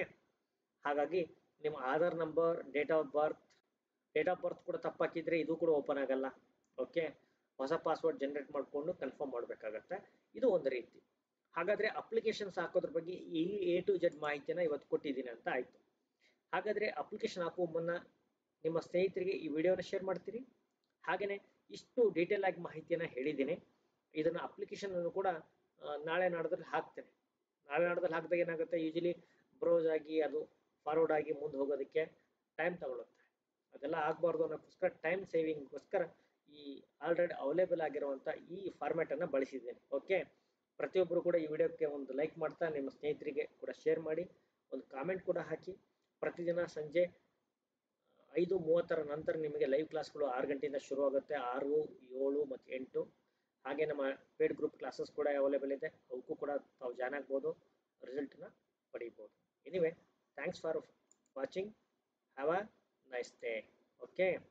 S1: ಹಾಗಾಗಿ ನಿಮ್ಮ Aadhaar number date of birth date of birth ಕೂಡ ತಪ್ಪಾಕಿದ್ರೆ ಇದು ಕೂಡ ಓಪನ್ ಆಗಲ್ಲ ಓಕೆ ಹೊಸ ಪಾಸ್ವರ್ಡ್ ಜನರೇಟ್ ಮಾಡಿಕೊಂಡು ಕನ್ಫರ್ಮ್ ಮಾಡಬೇಕಾಗತ್ತೆ ಇದು ಒಂದು ರೀತಿ ಹಾಗಾದ್ರೆ ಅಪ್ಲಿಕೇಶನ್ಸ್ ಹಾಕೋದ್ರ ಬಗ್ಗೆ ಈ ಎ ಟು ಜೆಡ್ ಮಾಹಿತಿನ ಇವತ್ತು ಕೊಟ್ಟಿದ್ದೀನಿ ಅಂತ ಆಯ್ತು ಹಾಗಾದ್ರೆ ಅಪ್ಲಿಕೇಶನ್ ಹಾಕುವ ಮುನ್ನ ನಿಮ್ಮ ಸ್ನೇಹಿತರಿಗೆ ಈ ವಿಡಿಯೋನ ಶೇರ್ ಮಾಡ್ತೀರಿ ಹಾಗೆಯೇ ಇಷ್ಟು ಡೀಟೇಲ್ ಆಗಿ ಮಾಹಿತಿಯನ್ನು ಹೇಳಿದ್ದೀನಿ ಇದನ್ನ ಅಪ್ಲಿಕೇಶನ್ ಅನ್ನು ಕೂಡ ಆ, ನಾಳೆ ನಾಡ್ದಲ್ಲಿ ಹಾಕ್ತೇನೆ ನಾಳೆ ನಾಡ್ದಲ್ಲಿ ಹಾಕಿದಾಗ ಏನಾಗುತ್ತೆ ಯೂಶಲಿ ಬ್ರೌಸ್ ಆಗಿ ಅದು ಫಾರ್ವರ್ಡ್ ಆಗಿ ಮುಂದೆ ಹೋಗೋದಕ್ಕೆ ಟೈಮ್ ತಗೊಳುತ್ತೆ ಅದೆಲ್ಲ ಆಗಬಾರ್ದು ಅನ್ನೋಕ್ಕೋಸ್ಕರ ಟೈಮ್ ಸೇವಿಂಗ್ಗೋಸ್ಕರ ಈ ಆಲ್ರೆಡಿ ಅವೈಲೇಬಲ್ ಆಗಿರುವಂಥ ಈ ಫಾರ್ಮ್ಯಾಟನ್ನು ಬಳಸಿದ್ದೇನೆ ಓಕೆ ಪ್ರತಿಯೊಬ್ಬರು ಕೂಡ ಈ ವಿಡಿಯೋಕ್ಕೆ ಒಂದು ಲೈಕ್ ಮಾಡ್ತಾ ನಿಮ್ಮ ಸ್ನೇಹಿತರಿಗೆ ಕೂಡ ಶೇರ್ ಮಾಡಿ ಒಂದು ಕಾಮೆಂಟ್ ಕೂಡ ಹಾಕಿ ಪ್ರತಿದಿನ ಸಂಜೆ ಐದು ಮೂವತ್ತರ ನಂತರ ನಿಮಗೆ ಲೈವ್ ಕ್ಲಾಸ್ಗಳು ಆರು ಗಂಟೆಯಿಂದ ಶುರು ಆಗುತ್ತೆ ಆರು ಏಳು ಮತ್ತು ಎಂಟು ಹಾಗೆ ನಮ್ಮ ಪೇಡ್ ಗ್ರೂಪ್ ಕ್ಲಾಸಸ್ ಕೂಡ ಅವೈಲೇಬಲ್ ಇದೆ ಅವಕ್ಕೂ ಕೂಡ ತಾವು ಜಾಯ್ನ್ ಆಗ್ಬೋದು ರಿಸಲ್ಟ್ನ ಪಡೀಬೋದು anyway thanks for watching have a nice day okay